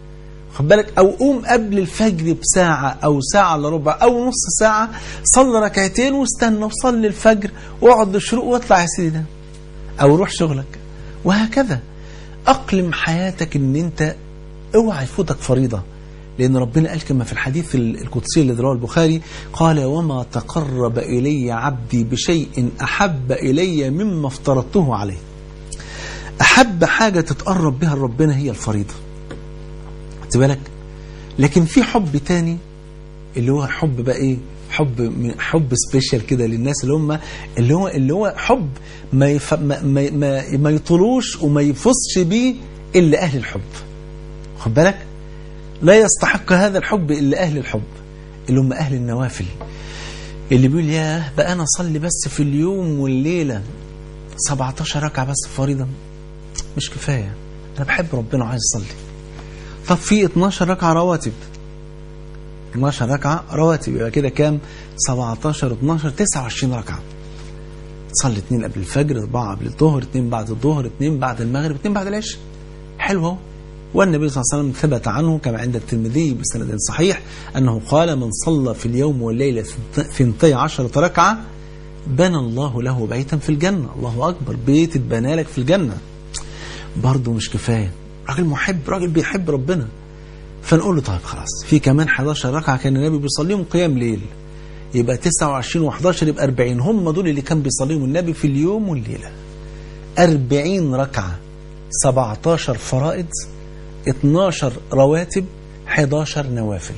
خد بالك او قوم قبل الفجر بساعة او ساعة الا ربع او نص ساعة صلي ركعتين واستنى وصلي الفجر واقعد للشروق واطلع يا سيدي ده او روح شغلك وهكذا اقلم حياتك ان انت اوعى يفوتك فريضة لأن ربنا قال كما في الحديث القدسي الذي رواه البخاري قال وما تقرب إلي عبدي بشيء أحب إلي مما افترضته عليه أحب حاجة تتقرب بها لربنا هي الفريضة خدت بالك لكن في حب تاني اللي هو حب بقى ايه حب من حب سبيشال كده للناس اللي هم اللي هو اللي هو حب ما يف ما ما, ما, ما يطلوش وما يفصش بيه الا اهل الحب خد بالك لا يستحق هذا الحب الا اهل الحب اللي هم اهل النوافل اللي بيقول ياه بقى انا اصلي بس في اليوم والليله 17 ركعه بس فريضه مش كفايه انا بحب ربنا وعايز اصلي طب في 12 ركعه رواتب 12 ركعه رواتب يبقى كده كام 17 12 29 ركعه تصلي اثنين قبل الفجر اربعه قبل الظهر اثنين بعد الظهر اثنين بعد المغرب اثنين بعد العشاء حلو اهو والنبي صلى الله عليه وسلم ثبت عنه كما عند الترمذي بسند صحيح أنه قال من صلى في اليوم والليلة ثنتي عشرة ركعة بنى الله له بيتا في الجنة الله أكبر بيت اتبنى لك في الجنة برضه مش كفاية راجل محب راجل بيحب ربنا فنقول له طيب خلاص في كمان 11 ركعة كان النبي بيصليهم قيام ليل يبقى 29 و11 يبقى 40 هم دول اللي كان بيصليهم النبي في اليوم والليلة 40 ركعة 17 فرائض 12 رواتب 11 نوافل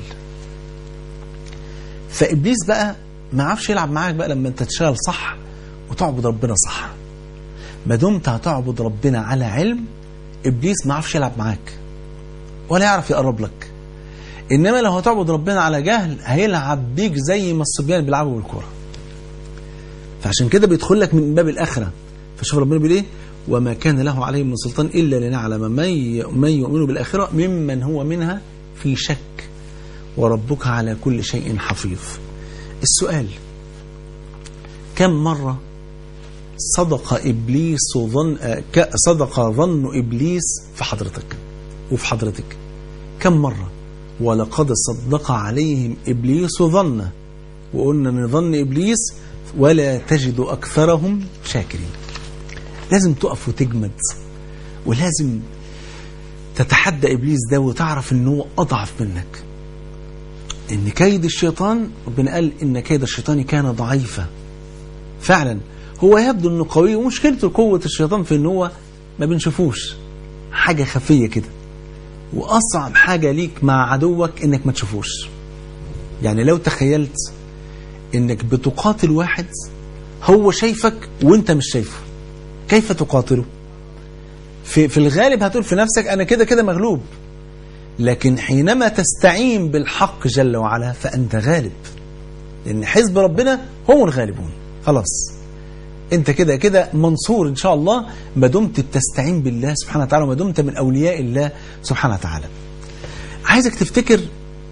فإبليس بقى ما عرفش يلعب معاك بقى لما انت تشتغل صح وتعبد ربنا صح ما دمت هتعبد ربنا على علم إبليس ما عرفش يلعب معاك ولا يعرف يقرب لك إنما لو هتعبد ربنا على جهل هيلعب بيك زي ما الصبيان بيلعبوا بالكورة فعشان كده بيدخل لك من باب الآخرة فشوف ربنا بيقول إيه وما كان له عليهم من سلطان إلا لنعلم من يؤمن بالآخرة ممن هو منها في شك وربك على كل شيء حفيظ السؤال كم مرة صدق إبليس ظن صدق ظن إبليس في حضرتك وفي حضرتك كم مرة ولقد صدق عليهم إبليس ظنه وقلنا من ظن إبليس ولا تجد أكثرهم شاكرين لازم تقف وتجمد ولازم تتحدى إبليس ده وتعرف أنه هو أضعف منك إن كيد الشيطان ربنا قال إن كيد الشيطان كان ضعيفا فعلا هو يبدو أنه قوي ومشكلته قوة الشيطان في أنه هو ما بنشوفوش حاجة خفية كده وأصعب حاجة ليك مع عدوك إنك ما تشوفوش يعني لو تخيلت إنك بتقاتل واحد هو شايفك وانت مش شايفه كيف تقاتله في, في الغالب هتقول في نفسك أنا كده كده مغلوب لكن حينما تستعين بالحق جل وعلا فأنت غالب لأن حزب ربنا هم الغالبون خلاص انت كده كده منصور ان شاء الله ما دمت بتستعين بالله سبحانه وتعالى وما دمت من اولياء الله سبحانه وتعالى عايزك تفتكر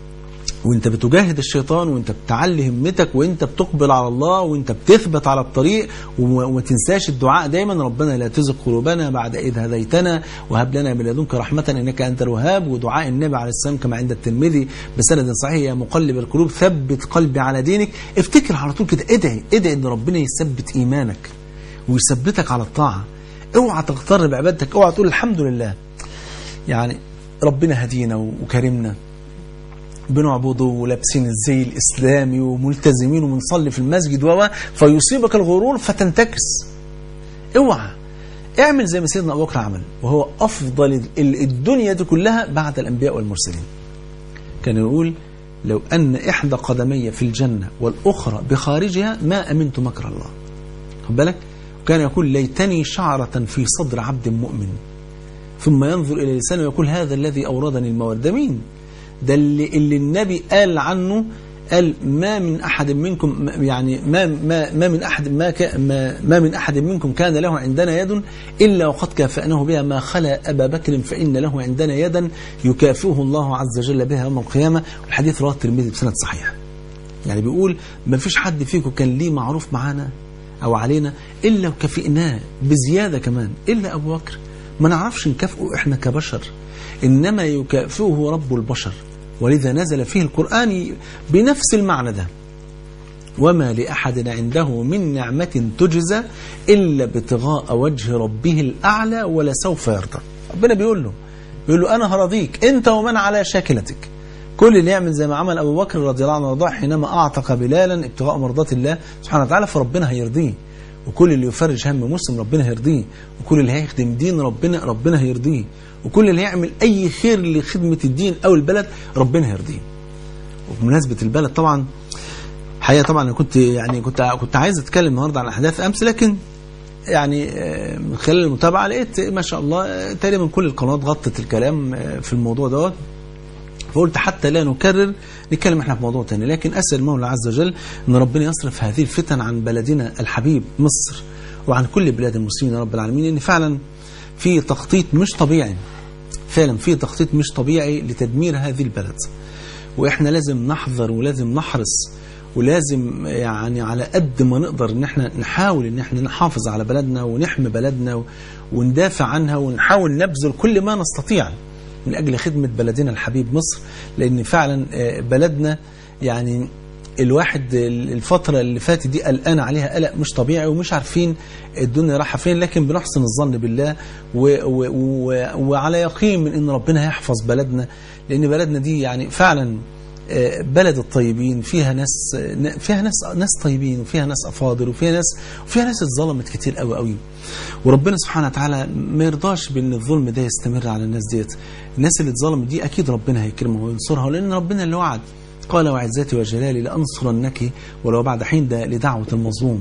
وانت بتجاهد الشيطان وانت بتعلي همتك وانت بتقبل على الله وانت بتثبت على الطريق وما تنساش الدعاء دايما ربنا لا تزغ قلوبنا بعد اذ هديتنا وهب لنا من لدنك رحمه انك انت الوهاب ودعاء النبي عليه السلام كما عند الترمذي بسند صحيح يا مقلب القلوب ثبت قلبي على دينك افتكر على طول كده ادعي ادعي ان ربنا يثبت ايمانك ويثبتك على الطاعه اوعى تغتر بعبادتك اوعى تقول الحمد لله يعني ربنا هدينا وكرمنا بنعبده ولابسين الزي الإسلامي وملتزمين وبنصلي في المسجد و فيصيبك الغرور فتنتكس اوعى اعمل زي ما سيدنا أبو بكر عمل وهو أفضل الدنيا دي كلها بعد الأنبياء والمرسلين كان يقول لو أن إحدى قدمي في الجنة والأخرى بخارجها ما أمنت مكر الله خد بالك وكان يقول ليتني شعرة في صدر عبد مؤمن ثم ينظر إلى لسانه ويقول هذا الذي أوردني الموارد ده مين ده اللي, اللي النبي قال عنه قال ما من أحد منكم يعني ما ما ما من أحد ما ما, ما من أحد منكم كان له عندنا يد إلا وقد كافأناه بها ما خلا أبا بكر فإن له عندنا يدا يكافئه الله عز وجل بها يوم القيامة والحديث رواه الترمذي بسند صحيح يعني بيقول ما فيش حد فيكم كان ليه معروف معانا أو علينا إلا وكافئناه بزيادة كمان إلا أبو بكر ما نعرفش نكافئه احنا كبشر انما يكافئه رب البشر ولذا نزل فيه القرآن بنفس المعنى ده وما لأحد عنده من نعمة تجزى إلا ابتغاء وجه ربه الأعلى ولسوف يرضى ربنا بيقول له بيقول له أنا هرضيك أنت ومن على شاكلتك كل اللي يعمل زي ما عمل أبو بكر رضي الله عنه وارضاه حينما أعتق بلالا ابتغاء مرضات الله سبحانه وتعالى فربنا هيرضيه وكل اللي يفرج هم مسلم ربنا هيرضيه وكل اللي هيخدم دين ربنا ربنا هيرضيه وكل اللي هيعمل أي خير لخدمة الدين أو البلد ربنا هيرضيه وبمناسبة البلد طبعا حقيقة طبعا أنا كنت يعني كنت كنت عايز أتكلم النهاردة عن أحداث أمس لكن يعني من خلال المتابعة لقيت ما شاء الله تقريبا كل القنوات غطت الكلام في الموضوع دوت فقلت حتى لا نكرر نتكلم احنا في موضوع تاني لكن أسأل المولى عز وجل أن ربنا يصرف هذه الفتن عن بلدنا الحبيب مصر وعن كل بلاد المسلمين يا رب العالمين لأن فعلا في تخطيط مش طبيعي فعلا في تخطيط مش طبيعي لتدمير هذه البلد وإحنا لازم نحذر ولازم نحرص ولازم يعني على قد ما نقدر ان احنا نحاول ان احنا نحافظ على بلدنا ونحمي بلدنا وندافع عنها ونحاول نبذل كل ما نستطيع من اجل خدمة بلدنا الحبيب مصر لان فعلا بلدنا يعني الواحد الفترة اللي فاتت دي قلقان عليها قلق مش طبيعي ومش عارفين الدنيا رايحة فين لكن بنحسن الظن بالله و و و وعلى يقين من ان ربنا هيحفظ بلدنا لان بلدنا دي يعني فعلا بلد الطيبين فيها ناس فيها ناس ناس طيبين وفيها ناس افاضل وفيها ناس وفيها ناس اتظلمت كتير قوي قوي وربنا سبحانه وتعالى ما يرضاش بان الظلم ده يستمر على الناس ديت الناس اللي اتظلمت دي اكيد ربنا هيكرمها وينصرها لان ربنا اللي وعد قال وعزتي وجلالي لانصرنك ولو بعد حين ده لدعوه المظلوم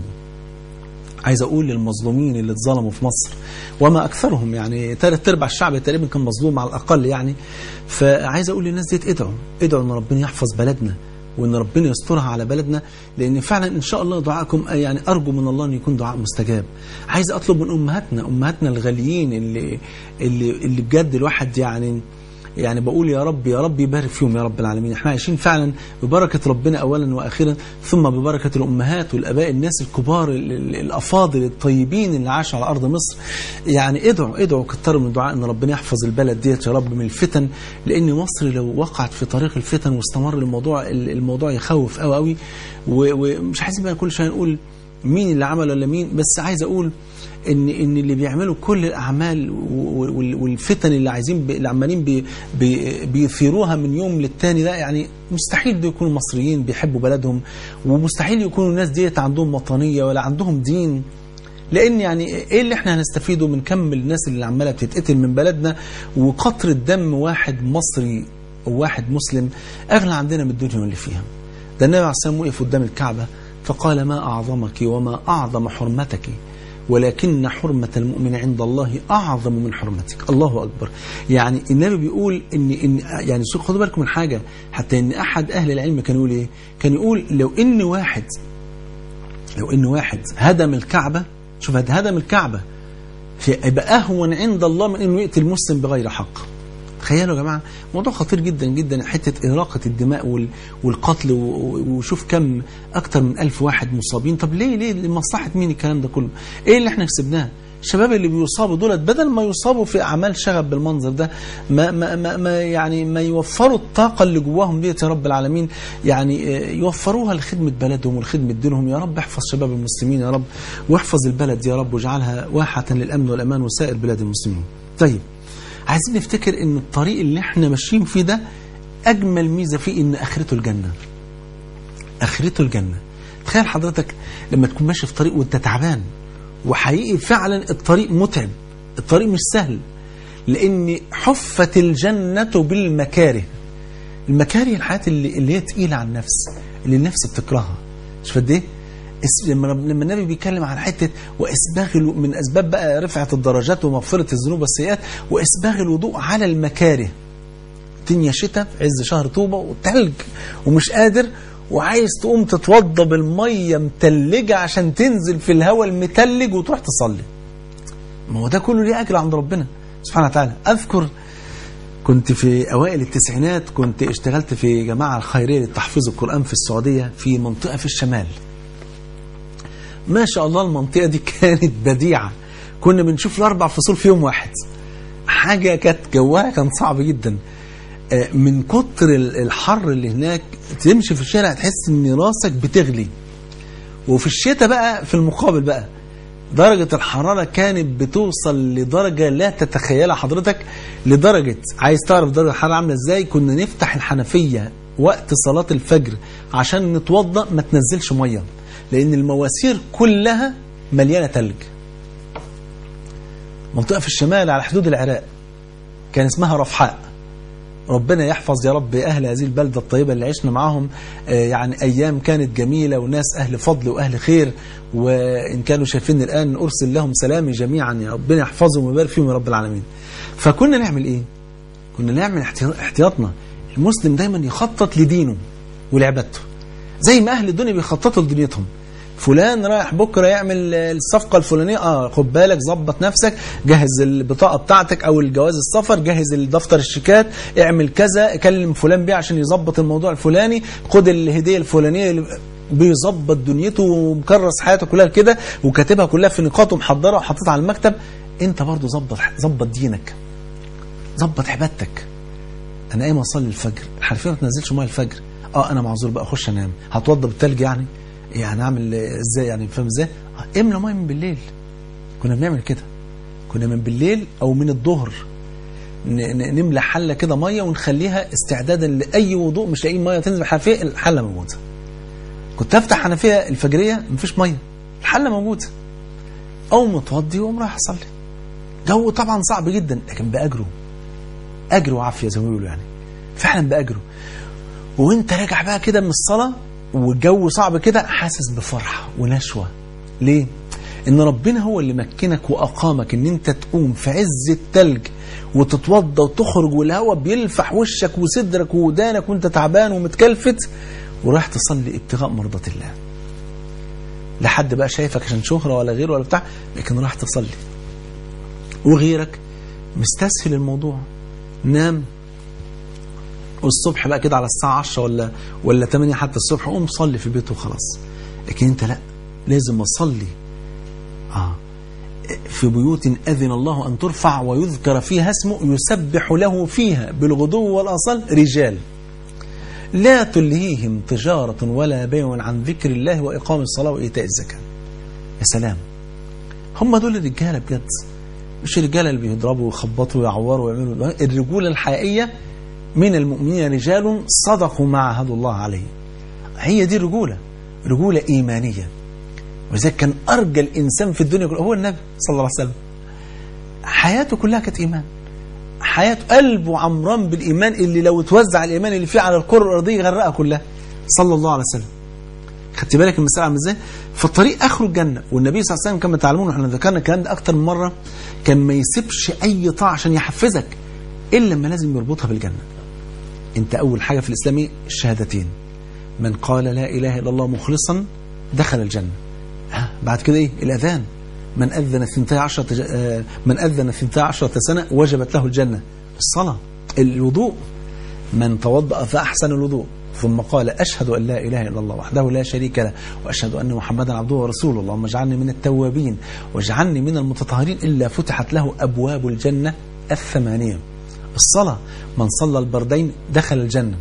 عايز اقول للمظلومين اللي اتظلموا في مصر وما اكثرهم يعني ثلاث ارباع الشعب تقريبا كان مظلوم على الاقل يعني فعايز اقول للناس ديت ادعوا ادعوا ان ربنا يحفظ بلدنا وان ربنا يسترها على بلدنا لان فعلا ان شاء الله دعائكم يعني ارجو من الله ان يكون دعاء مستجاب عايز اطلب من امهاتنا امهاتنا الغاليين اللي اللي اللي بجد الواحد يعني يعني بقول يا رب يا رب يبارك فيهم يا رب العالمين احنا عايشين فعلا ببركة ربنا أولا وأخيرا ثم ببركة الأمهات والأباء الناس الكبار الأفاضل الطيبين اللي عاشوا على أرض مصر يعني ادعوا ادعوا كتروا من الدعاء أن ربنا يحفظ البلد ديت يا رب من الفتن لأن مصر لو وقعت في طريق الفتن واستمر الموضوع الموضوع يخوف قوي قوي ومش عايزين بقى كل شوية نقول مين اللي عمل ولا مين بس عايز أقول ان ان اللي بيعملوا كل الاعمال والفتن اللي عايزين اللي عمالين بي بي بيثيروها من يوم للتاني ده يعني مستحيل دول يكونوا مصريين بيحبوا بلدهم ومستحيل يكونوا الناس ديت عندهم وطنيه ولا عندهم دين لان يعني ايه اللي احنا هنستفيده من كم الناس اللي عماله بتتقتل من بلدنا وقطره دم واحد مصري وواحد مسلم اغلى عندنا من الدنيا واللي فيها ده النبي عليه الصلاه والسلام وقف قدام الكعبه فقال ما اعظمك وما اعظم حرمتك ولكن حرمة المؤمن عند الله أعظم من حرمتك الله أكبر يعني النبي بيقول إن, إن يعني خدوا بالكم من حاجة حتى إن أحد أهل العلم كان يقول إيه كان يقول لو إن واحد لو إن واحد هدم الكعبة شوف هدم الكعبة يبقى أهون عند الله من إنه يقتل مسلم بغير حق تخيلوا يا جماعة موضوع خطير جدا جدا حتة إراقة الدماء والقتل وشوف كم أكتر من ألف واحد مصابين طب ليه ليه لمصلحة مين الكلام ده كله إيه اللي احنا كسبناه الشباب اللي بيصابوا دولت بدل ما يصابوا في أعمال شغب بالمنظر ده ما, ما, ما, ما يعني ما يوفروا الطاقة اللي جواهم ديت يا رب العالمين يعني يوفروها لخدمة بلدهم ولخدمة دينهم يا رب احفظ شباب المسلمين يا رب واحفظ البلد يا رب واجعلها واحة للأمن والأمان وسائر بلاد المسلمين طيب عايزين نفتكر ان الطريق اللي احنا ماشيين فيه ده اجمل ميزة فيه ان اخرته الجنة اخرته الجنة تخيل حضرتك لما تكون ماشي في طريق وانت تعبان وحقيقي فعلا الطريق متعب الطريق مش سهل لان حفت الجنة بالمكاره المكاره الحياة اللي, اللي هي تقيلة على النفس اللي النفس بتكرهها مش قد ايه لما لما النبي بيتكلم عن حته واسباغ من اسباب بقى رفعه الدرجات ومغفره الذنوب والسيئات واسباغ الوضوء على المكاره الدنيا شتاء في عز شهر طوبه وتلج ومش قادر وعايز تقوم تتوضى بالميه متلجه عشان تنزل في الهواء المتلج وتروح تصلي ما هو ده كله ليه اجر عند ربنا سبحانه وتعالى اذكر كنت في اوائل التسعينات كنت اشتغلت في جماعه الخيريه لتحفيظ القران في السعوديه في منطقه في الشمال ما شاء الله المنطقة دي كانت بديعة كنا بنشوف الأربع فصول في يوم واحد حاجة كانت جواها كان صعب جدا آه، من كتر ال- الحر اللي هناك تمشي في الشارع تحس ان راسك بتغلي وفي الشتاء بقى في المقابل بقى درجة الحرارة كانت بتوصل لدرجة لا تتخيلها حضرتك لدرجة عايز تعرف درجة الحرارة عاملة ازاي كنا نفتح الحنفية وقت صلاة الفجر عشان نتوضأ ما تنزلش مية لأن المواسير كلها مليانة تلج منطقة في الشمال على حدود العراق كان اسمها رفحاء ربنا يحفظ يا رب أهل هذه البلدة الطيبة اللي عشنا معاهم آه، يعني أيام كانت جميلة وناس أهل فضل وأهل خير وإن كانوا شايفين الآن أرسل لهم سلامي جميعا يا ربنا يحفظهم ويبارك فيهم يا رب العالمين فكنا نعمل إيه؟ كنا نعمل احتيا- احتياطنا المسلم دايما يخطط لدينه ولعبادته زي ما أهل الدنيا بيخططوا لدنيتهم فلان رايح بكره يعمل الصفقه الفلانيه اه خد بالك ظبط نفسك جهز البطاقه بتاعتك او الجواز السفر جهز دفتر الشيكات اعمل كذا كلم فلان بيه عشان يظبط الموضوع الفلاني خد الهديه الفلانيه اللي- بيظبط دنيته ومكرس حياته كلها كده وكاتبها كلها في نقاط ومحضرها وحاططها على المكتب انت برضو ظبط ظبط دينك ظبط عبادتك انا قايم اصلي الفجر الحنفيه ما تنزلش ميه الفجر اه انا معذور بقى اخش انام هتوضى بالتلج يعني يعني اعمل ازاي يعني فاهم ازاي آه، املى ميه من بالليل كنا بنعمل كده كنا من بالليل او من الظهر ن- ن- نملى حله كده ميه ونخليها استعدادا لاي وضوء مش لاقيين ميه تنزل الحنفيه الحله موجوده كنت افتح حنفيه الفجريه مفيش ميه الحله موجوده اول ما اتوضي واقوم رايح اصلي جو طبعا صعب جدا لكن باجره اجر وعافيه زي ما بيقولوا يعني فعلا باجره وانت راجع بقى كده من الصلاه والجو صعب كده حاسس بفرحه ونشوه ليه؟ ان ربنا هو اللي مكنك واقامك ان انت تقوم في عز التلج وتتوضى وتخرج والهواء بيلفح وشك وصدرك ودانك وانت تعبان ومتكلفت وراح تصلي ابتغاء مرضات الله لا حد بقى شايفك عشان شهرة ولا غيره ولا بتاع لكن راح تصلي وغيرك مستسهل الموضوع نام والصبح بقى كده على الساعة 10 ولا ولا 8 حتى الصبح قوم صلي في البيت وخلاص لكن انت لا لازم اصلي اه في بيوت أذن الله أن ترفع ويذكر فيها اسمه يسبح له فيها بالغدو والأصل رجال لا تلهيهم تجارة ولا بيع عن ذكر الله وإقام الصلاة وإيتاء الزكاة يا سلام هم دول الرجالة بجد مش الرجالة اللي بيضربوا ويخبطوا ويعوروا ويعملوا الرجولة الحقيقية من المؤمنين رجال صدقوا ما عهدوا الله عليه هي دي الرجولة رجولة إيمانية ولذلك كان أرجى الإنسان في الدنيا كلها هو النبي صلى الله عليه وسلم حياته كلها كانت إيمان حياته قلبه عمران بالإيمان اللي لو توزع الإيمان اللي فيه على الكرة الأرضية يغرقها كلها صلى الله عليه وسلم خدت بالك المسألة عامل ازاي؟ فالطريق اخره الجنة والنبي صلى الله عليه وسلم كما تعلمون واحنا ذكرنا الكلام ده اكتر من مرة كان ما يسيبش اي طاعة عشان يحفزك الا لما لازم يربطها بالجنة انت اول حاجة في الاسلام ايه؟ الشهادتين من قال لا اله الا الله مخلصا دخل الجنة ها بعد كده ايه الاذان من اذن ثنتي عشرة ج- آه، من اذن ثنتي عشرة سنة وجبت له الجنة الصلاة الوضوء من توضأ فأحسن الوضوء ثم قال أشهد أن لا إله إلا الله وحده لا شريك له وأشهد أن محمدا عبده ورسوله اللهم اجعلني من التوابين واجعلني من المتطهرين إلا فتحت له أبواب الجنة الثمانية الصلاة من صلى البردين دخل الجنة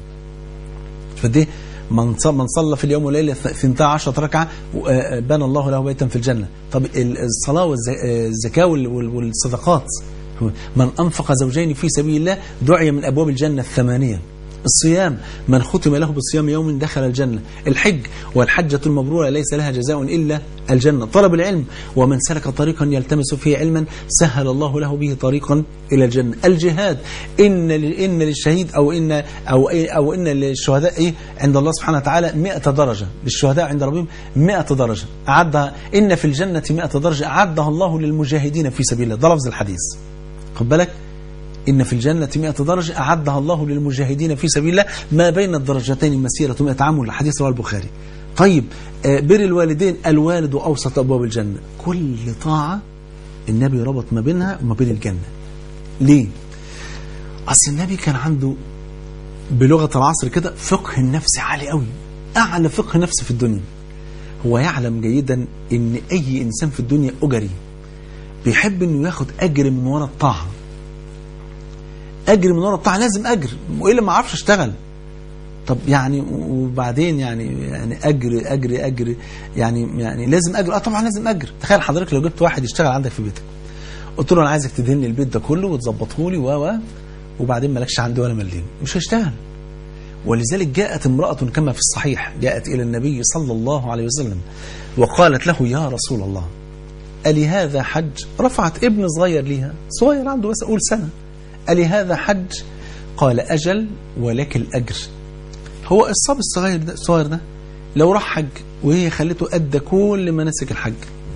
فدي من ص- من صلى في اليوم والليله 12 ركعه آه، بنى الله له بيتا في الجنه طب ال- الصلاه والزكاه وال- وال- والصدقات من انفق زوجين في سبيل الله دعي من ابواب الجنه الثمانيه الصيام من ختم له بصيام يوم دخل الجنة الحج والحجة المبرورة ليس لها جزاء إلا الجنة طلب العلم ومن سلك طريقا يلتمس فيه علما سهل الله له به طريقا إلى الجنة الجهاد إن إن للشهيد أو إن أو إيه أو إن للشهداء إيه عند الله سبحانه وتعالى 100 درجة للشهداء عند ربهم 100 درجة أعدها إن في الجنة 100 درجة أعدها الله للمجاهدين في سبيل الله ده لفظ الحديث خد بالك إن في الجنة 100 درجة أعدها الله للمجاهدين في سبيل الله ما بين الدرجتين مسيرة 100 عام الحديث رواه البخاري طيب آه، بر الوالدين الوالد أوسط أبواب الجنة كل طاعة النبي ربط ما بينها وما بين الجنة ليه؟ أصل النبي كان عنده بلغة العصر كده فقه النفس عالي قوي أعلى فقه نفس في الدنيا هو يعلم جيدا ان اي انسان في الدنيا اجري بيحب انه ياخد اجر من وراء الطاعه اجري من ورا الطاعه لازم اجري والا ما اعرفش اشتغل طب يعني وبعدين يعني يعني اجري اجري اجري يعني يعني لازم اجري اه طبعا لازم اجري تخيل حضرتك لو جبت واحد يشتغل عندك في بيتك قلت له انا عايزك تدهن لي البيت ده كله وتظبطه لي و و وبعدين مالكش عندي ولا مليم مش هيشتغل ولذلك جاءت امرأة كما في الصحيح جاءت إلى النبي صلى الله عليه وسلم وقالت له يا رسول الله ألي هذا حج رفعت ابن صغير ليها صغير عنده بس أقول سنة ألي هذا حج قال أجل ولك الأجر هو الصبي الصغير ده, الصغير ده لو راح حج وهي خلته أدى كل مناسك الحج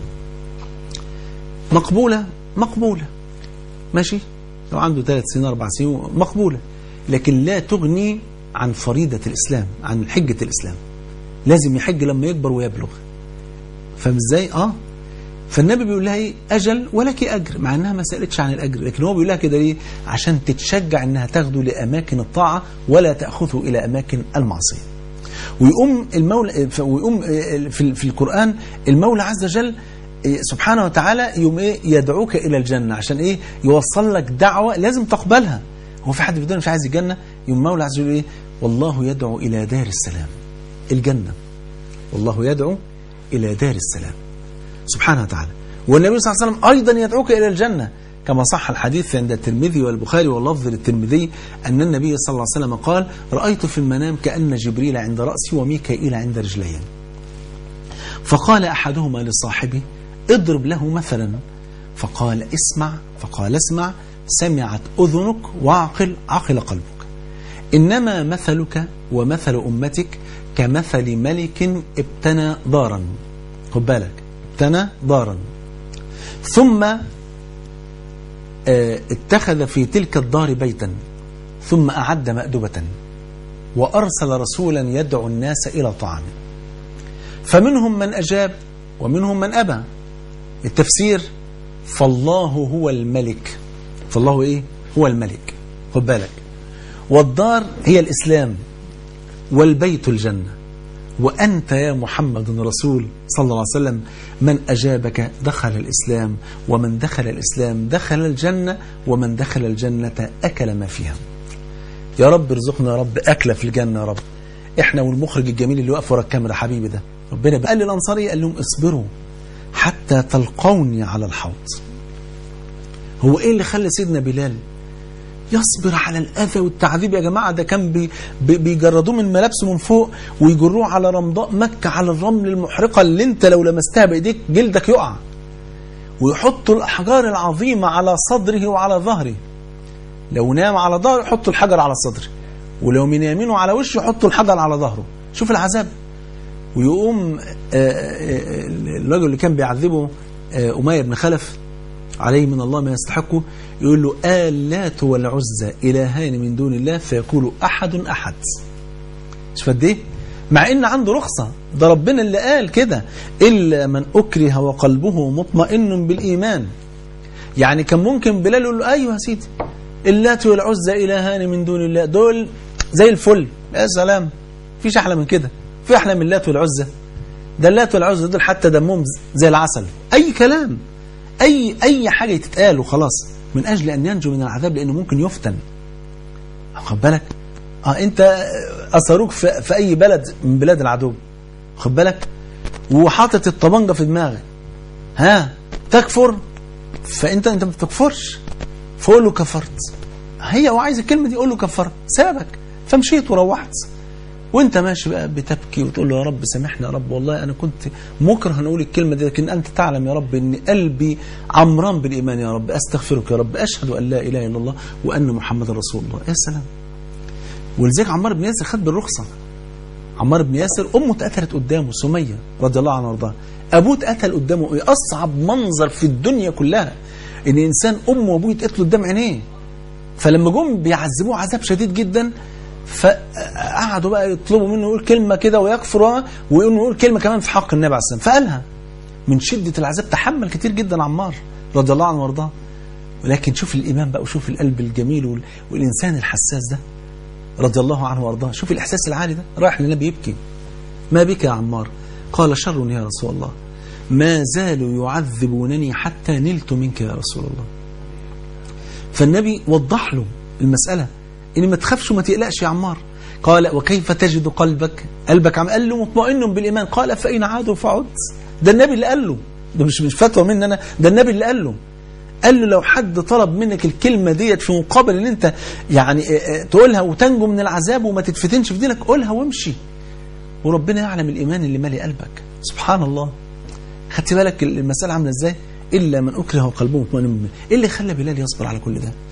مقبولة مقبولة ماشي لو عنده ثلاث سنين أربع سنين مقبولة لكن لا تغني عن فريضة الإسلام عن حجة الإسلام لازم يحج لما يكبر ويبلغ فاهم ازاي اه فالنبي بيقول لها ايه اجل ولك اجر مع انها ما سالتش عن الاجر لكن هو بيقول لها كده ليه عشان تتشجع انها تاخده لاماكن الطاعه ولا تاخذه الى اماكن المعصيه ويقوم المولى ويقوم في في القران المولى عز وجل سبحانه وتعالى يوم ايه يدعوك الى الجنه عشان ايه يوصل لك دعوه لازم تقبلها هو في حد في الدنيا مش عايز الجنه يوم المولى عز وجل ايه والله يدعو الى دار السلام الجنه والله يدعو الى دار السلام سبحانه وتعالى والنبي صلى الله عليه وسلم أيضا يدعوك إلى الجنة كما صح الحديث عند الترمذي والبخاري واللفظ للترمذي أن النبي صلى الله عليه وسلم قال رأيت في المنام كأن جبريل عند رأسي وميكائيل عند رجلي فقال أحدهما لصاحبه اضرب له مثلا فقال اسمع فقال اسمع سمعت أذنك وعقل عقل قلبك إنما مثلك ومثل أمتك كمثل ملك ابتنى دارا خد بالك ابتنى دارا ثم اتخذ في تلك الدار بيتا ثم أعد مأدبة وأرسل رسولا يدعو الناس إلى طعامه فمنهم من أجاب ومنهم من أبى التفسير فالله هو الملك فالله إيه هو الملك خد بالك والدار هي الإسلام والبيت الجنة وأنت يا محمد رسول صلى الله عليه وسلم من أجابك دخل الإسلام ومن دخل الإسلام دخل الجنة ومن دخل الجنة أكل ما فيها يا رب ارزقنا يا رب أكلة في الجنة يا رب إحنا والمخرج الجميل اللي واقف ورا الكاميرا حبيبي ده ربنا قال للأنصاري قال لهم اصبروا حتى تلقوني على الحوض هو إيه اللي خلى سيدنا بلال يصبر على الأذى والتعذيب يا جماعة ده كان بي بي بيجردوه من ملابسه من فوق ويجروه على رمضاء مكة على الرمل المحرقة اللي انت لو لمستها بإيديك جلدك يقع ويحطوا الأحجار العظيمة على صدره وعلى ظهره لو نام على ظهره يحطوا الحجر على صدره ولو من يمينه على وشه يحطوا الحجر على ظهره شوف العذاب ويقوم الرجل اللي كان بيعذبه أمية بن خلف عليه من الله ما يستحقه يقول له آلات والعزى إلهان من دون الله فيقول أحد أحد مش فد ايه مع ان عنده رخصة ده ربنا اللي قال كده إلا من أكره وقلبه مطمئن بالإيمان يعني كان ممكن بلال يقول له أيوه يا سيدي اللات والعزى إلهان من دون الله دول زي الفل يا سلام فيش أحلى من كده في أحلى من اللات والعزى ده اللات والعزى دول حتى دمهم زي العسل أي كلام أي أي حاجة تتقال وخلاص من أجل أن ينجو من العذاب لأنه ممكن يفتن خد بالك اه انت اثروك في, في اي بلد من بلاد العدو خد بالك وحاطط الطبنجه في دماغك ها تكفر فانت انت ما بتكفرش فقول له كفرت هي هو عايز الكلمه دي قول له كفرت سابك فمشيت وروحت وانت ماشي بقى بتبكي وتقول له يا رب سامحني يا رب والله انا كنت مكره ان اقول الكلمه دي لكن انت تعلم يا رب ان قلبي عمران بالايمان يا رب استغفرك يا رب اشهد ان لا اله الا الله وان محمد رسول الله يا سلام ولذلك عمار بن ياسر خد بالرخصه عمار بن ياسر امه اتقتلت قدامه سميه رضي الله عنها وارضاها ابوه اتقتل قدامه ايه اصعب منظر في الدنيا كلها ان انسان امه وابوه يتقتلوا قدام عينيه فلما جم بيعذبوه عذاب شديد جدا فقعدوا بقى يطلبوا منه يقول كلمه كده ويكفر ويقول كلمه كمان في حق النبي عليه الصلاه والسلام فقالها من شده العذاب تحمل كتير جدا عمار رضي الله عنه وارضاه ولكن شوف الايمان بقى وشوف القلب الجميل والانسان الحساس ده رضي الله عنه وارضاه شوف الاحساس العالي ده رايح للنبي يبكي ما بك يا عمار قال شر يا رسول الله ما زالوا يعذبونني حتى نلت منك يا رسول الله فالنبي وضح له المسألة إن ما تخافش وما تقلقش يا عمار قال وكيف تجد قلبك قلبك عم قال له مطمئن بالإيمان قال فإن عادوا فعد ده النبي اللي قال له ده مش مش فتوى مني أنا ده النبي اللي قال له قال له لو حد طلب منك الكلمة ديت في مقابل ان انت يعني تقولها وتنجو من العذاب وما تتفتنش في دينك قولها وامشي وربنا يعلم الإيمان اللي مالي قلبك سبحان الله خدت بالك المسألة عاملة ازاي إلا من أكره وقلبه مطمئن بالإيمان إيه اللي خلى بلال يصبر على كل ده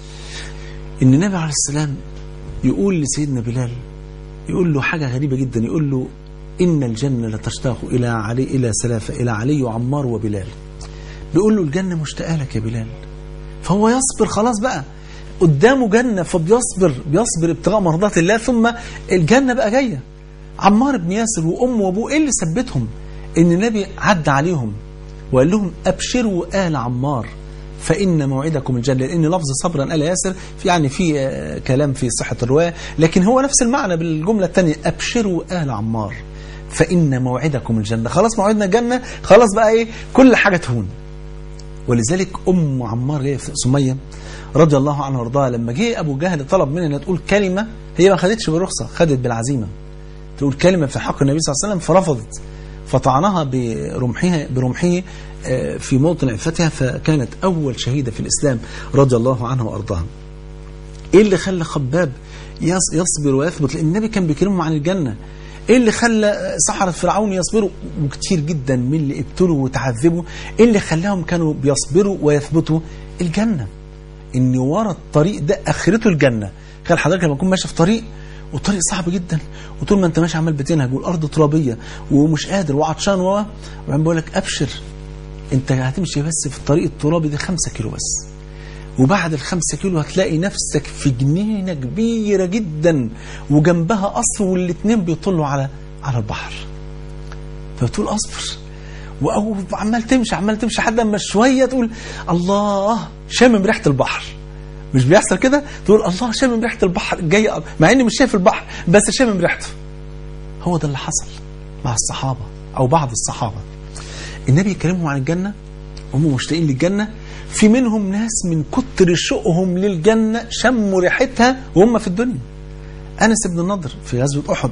إن النبي عليه السلام يقول لسيدنا بلال يقول له حاجة غريبة جدا يقول له إن الجنة لتشتاق إلى علي إلى سلافة إلى علي وعمار وبلال بيقول له الجنة مشتاقة لك يا بلال فهو يصبر خلاص بقى قدامه جنة فبيصبر بيصبر ابتغاء مرضات الله ثم الجنة بقى جاية عمار بن ياسر وأمه وأبوه إيه اللي ثبتهم إن النبي عدى عليهم وقال لهم أبشروا آل عمار فإن موعدكم الجنة لأن لفظ صبرا آل ياسر في يعني في كلام في صحة الرواية لكن هو نفس المعنى بالجملة الثانية أبشروا آل عمار فإن موعدكم الجنة خلاص موعدنا الجنة خلاص بقى إيه كل حاجة تهون ولذلك أم عمار سمية رضي الله عنها وارضاها لما جه أبو جهل طلب منها انها تقول كلمة هي ما خدتش بالرخصة خدت بالعزيمة تقول كلمة في حق النبي صلى الله عليه وسلم فرفضت فطعنها برمحها برمحه في موطن عفتها فكانت أول شهيدة في الإسلام رضي الله عنها وأرضاها إيه اللي خلى خباب يصبر ويثبت لأن النبي كان بيكلمهم عن الجنة ايه اللي خلى سحرة فرعون يصبروا وكتير جدا من اللي ابتلوا وتعذبوا ايه اللي خلاهم كانوا بيصبروا ويثبتوا الجنة ان ورا الطريق ده اخرته الجنة كان حضرتك لما تكون ماشي في طريق والطريق صعب جدا وطول ما انت ماشي عمال بتنهج والارض ترابيه ومش قادر وعطشان و وبعدين بقول لك ابشر انت هتمشي بس في الطريق الترابي ده 5 كيلو بس وبعد الخمسة كيلو هتلاقي نفسك في جنينة كبيرة جدا وجنبها قصر والاتنين بيطلوا على على البحر فبتقول اصبر وعمال تمشي عمال تمشي لحد اما شويه تقول الله شامم ريحه البحر مش بيحصل كده تقول الله شامم ريحه البحر جاي مع اني مش شايف البحر بس شامم ريحته هو ده اللي حصل مع الصحابه او بعض الصحابه النبي يكلمهم عن الجنه هم مشتاقين للجنه في منهم ناس من كتر شوقهم للجنة شموا ريحتها وهم في الدنيا أنس بن النضر في غزوة أحد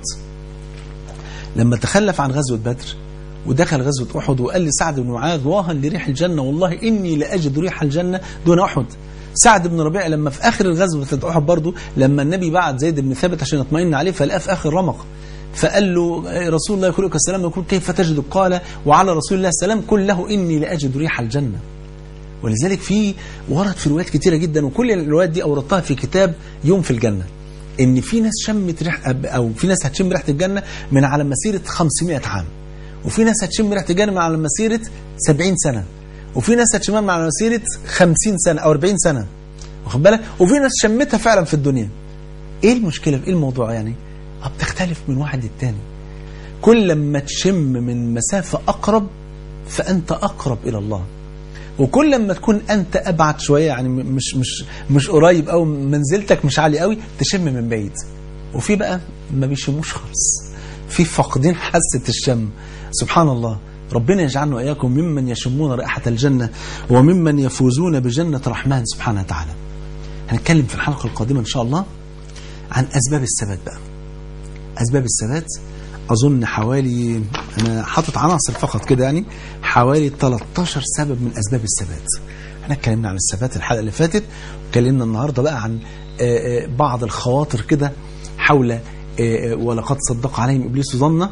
لما تخلف عن غزوة بدر ودخل غزوة أحد وقال لي سعد بن معاذ واها لريح الجنة والله إني لأجد ريح الجنة دون أحد سعد بن ربيع لما في آخر الغزوة بتاعت أحد برضه لما النبي بعت زيد بن ثابت عشان يطمئن عليه فلقاه في آخر رمق فقال له رسول الله يقول لك السلام يقول كيف تجد قال وعلى رسول الله السلام قل له إني لأجد ريح الجنة ولذلك في ورد في روايات كتيرة جدا وكل الروايات دي أوردتها في كتاب يوم في الجنة إن في ناس شمت ريح أو في ناس هتشم ريحة الجنة من على مسيرة 500 عام وفي ناس هتشم ريحة الجنة من على مسيرة 70 سنة وفي ناس هتشمها من على مسيرة 50 سنة أو 40 سنة واخد بالك وفي ناس شمتها فعلا في الدنيا إيه المشكلة في إيه الموضوع يعني بتختلف من واحد للتاني كل لما تشم من مسافة أقرب فأنت أقرب إلى الله وكل لما تكون انت ابعد شويه يعني مش مش مش قريب او منزلتك مش عالي قوي تشم من بعيد وفي بقى ما بيشموش خالص في فاقدين حاسه الشم سبحان الله ربنا يجعلنا واياكم ممن يشمون رائحه الجنه وممن يفوزون بجنه الرحمن سبحانه وتعالى هنتكلم في الحلقه القادمه ان شاء الله عن اسباب الثبات بقى اسباب الثبات أظن حوالي أنا حاطط عناصر فقط كده يعني حوالي 13 سبب من أسباب الثبات احنا اتكلمنا عن الثبات الحلقة اللي فاتت اتكلمنا النهاردة بقى عن بعض الخواطر كده حول ولقد صدق عليهم إبليس ظنه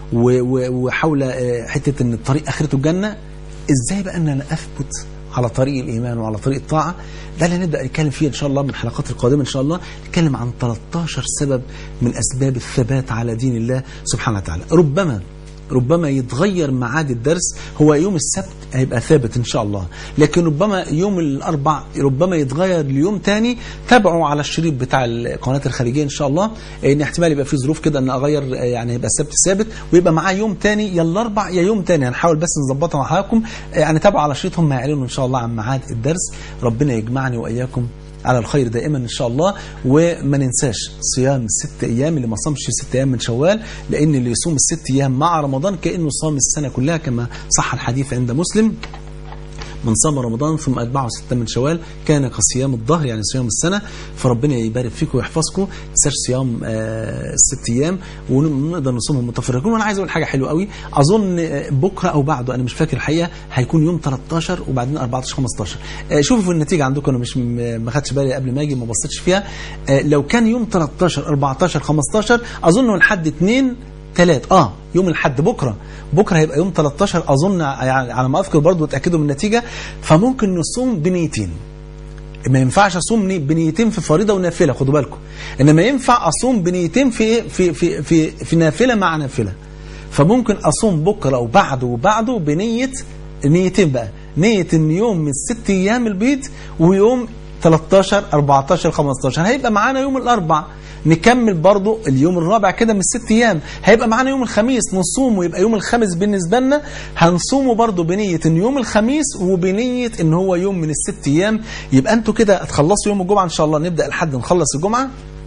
وحول حتة أن الطريق آخرته الجنة إزاي بقى أن أنا أثبت على طريق الإيمان وعلى طريق الطاعة ده اللي نبدأ نتكلم فيه إن شاء الله من الحلقات القادمة إن شاء الله نتكلم عن 13 سبب من أسباب الثبات على دين الله سبحانه وتعالى ربما ربما يتغير ميعاد الدرس هو يوم السبت هيبقى ثابت ان شاء الله لكن ربما يوم الاربع ربما يتغير ليوم تاني تابعوا على الشريط بتاع القناه الخارجيه ان شاء الله ان احتمال يبقى في ظروف كده ان اغير يعني يبقى السبت ثابت ويبقى معاه يوم تاني يا الاربع يا يوم تاني هنحاول بس نظبطها مع حضراتكم يعني تابعوا على الشريط هم هيعلنوا ان شاء الله عن ميعاد الدرس ربنا يجمعني واياكم على الخير دائما ان شاء الله وما ننساش صيام الست ايام اللي ما صامش ست ايام من شوال لان اللي يصوم الست ايام مع رمضان كانه صام السنه كلها كما صح الحديث عند مسلم من صام رمضان ثم أتبعه ستة من شوال كان كصيام الظهر يعني صيام السنة فربنا يبارك فيكم ويحفظكم تنساش صيام آه ست أيام ونقدر نصومهم متفرقين وأنا عايز أقول حاجة حلوة قوي أظن آه، بكرة أو بعده أنا مش فاكر الحقيقة هيكون يوم 13 وبعدين 14 15 آه، شوفوا في النتيجة عندكم أنا مش م- ما خدتش بالي قبل ما أجي ما بصيتش فيها آه، لو كان يوم 13 14 15 أظن لحد 2 ثلاث اه يوم الحد بكره بكره هيبقى يوم 13 اظن يعني على ما اذكر برضه اتاكدوا من النتيجه فممكن نصوم بنيتين ما ينفعش اصوم ني- بنيتين في فريضه ونافله خدوا بالكم انما ينفع اصوم بنيتين في إيه؟ في في في, في نافله مع نافله فممكن اصوم بكره وبعده وبعده بنيه نيتين بقى نيه ان يوم من الست ايام البيض ويوم 13 14 15 هيبقى معانا يوم الاربع نكمل برضو اليوم الرابع كده من الست ايام هيبقى معانا يوم الخميس نصوم ويبقى يوم الخامس بالنسبه لنا هنصومه برضو بنيه ان يوم الخميس وبنيه ان هو يوم من الست ايام يبقى انتوا كده هتخلصوا يوم الجمعه ان شاء الله نبدا الحد نخلص الجمعه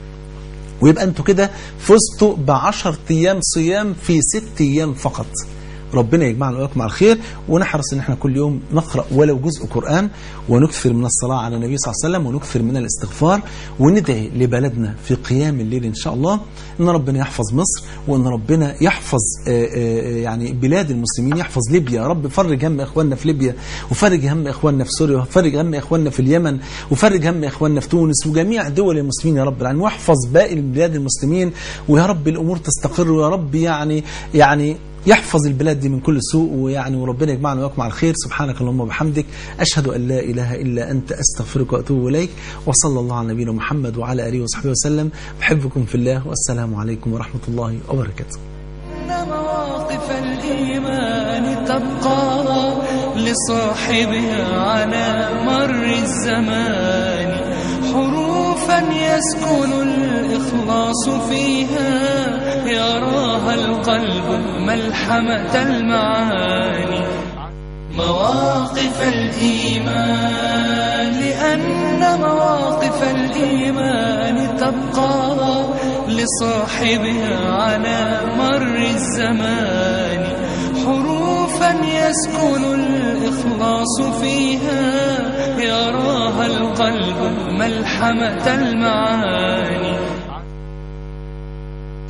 ويبقى انتوا كده فزتوا ب 10 ايام صيام في ست ايام فقط ربنا يجمعنا وإياكم على الخير ونحرص ان احنا كل يوم نقرا ولو جزء قران ونكثر من الصلاه على النبي صلى الله عليه وسلم ونكثر من الاستغفار وندعي لبلدنا في قيام الليل ان شاء الله ان ربنا يحفظ مصر وان ربنا يحفظ آه، آه، يعني بلاد المسلمين يحفظ ليبيا يا رب فرج هم اخواننا في ليبيا وفرج هم اخواننا في سوريا وفرج هم اخواننا في اليمن وفرج هم اخواننا في تونس وجميع دول المسلمين يا رب العالمين واحفظ باقي بلاد المسلمين ويا رب الامور تستقر ويا رب يعني يعني يحفظ البلاد دي من كل سوء ويعني وربنا يجمعنا وياكم على الخير سبحانك اللهم وبحمدك أشهد أن لا إله إلا أنت أستغفرك وأتوب إليك وصلى الله على نبينا محمد وعلى آله وصحبه وسلم بحبكم في الله والسلام عليكم ورحمة الله وبركاته إن مواقف الإيمان تبقى لصاحبها على مر الزمان حروفا يسكن الإخلاص فيها يراها القلب ملحمة المعاني مواقف الإيمان لأن مواقف الإيمان تبقى لصاحبها على مر الزمان حروفا يسكن الإخلاص فيها يراها القلب ملحمة المعاني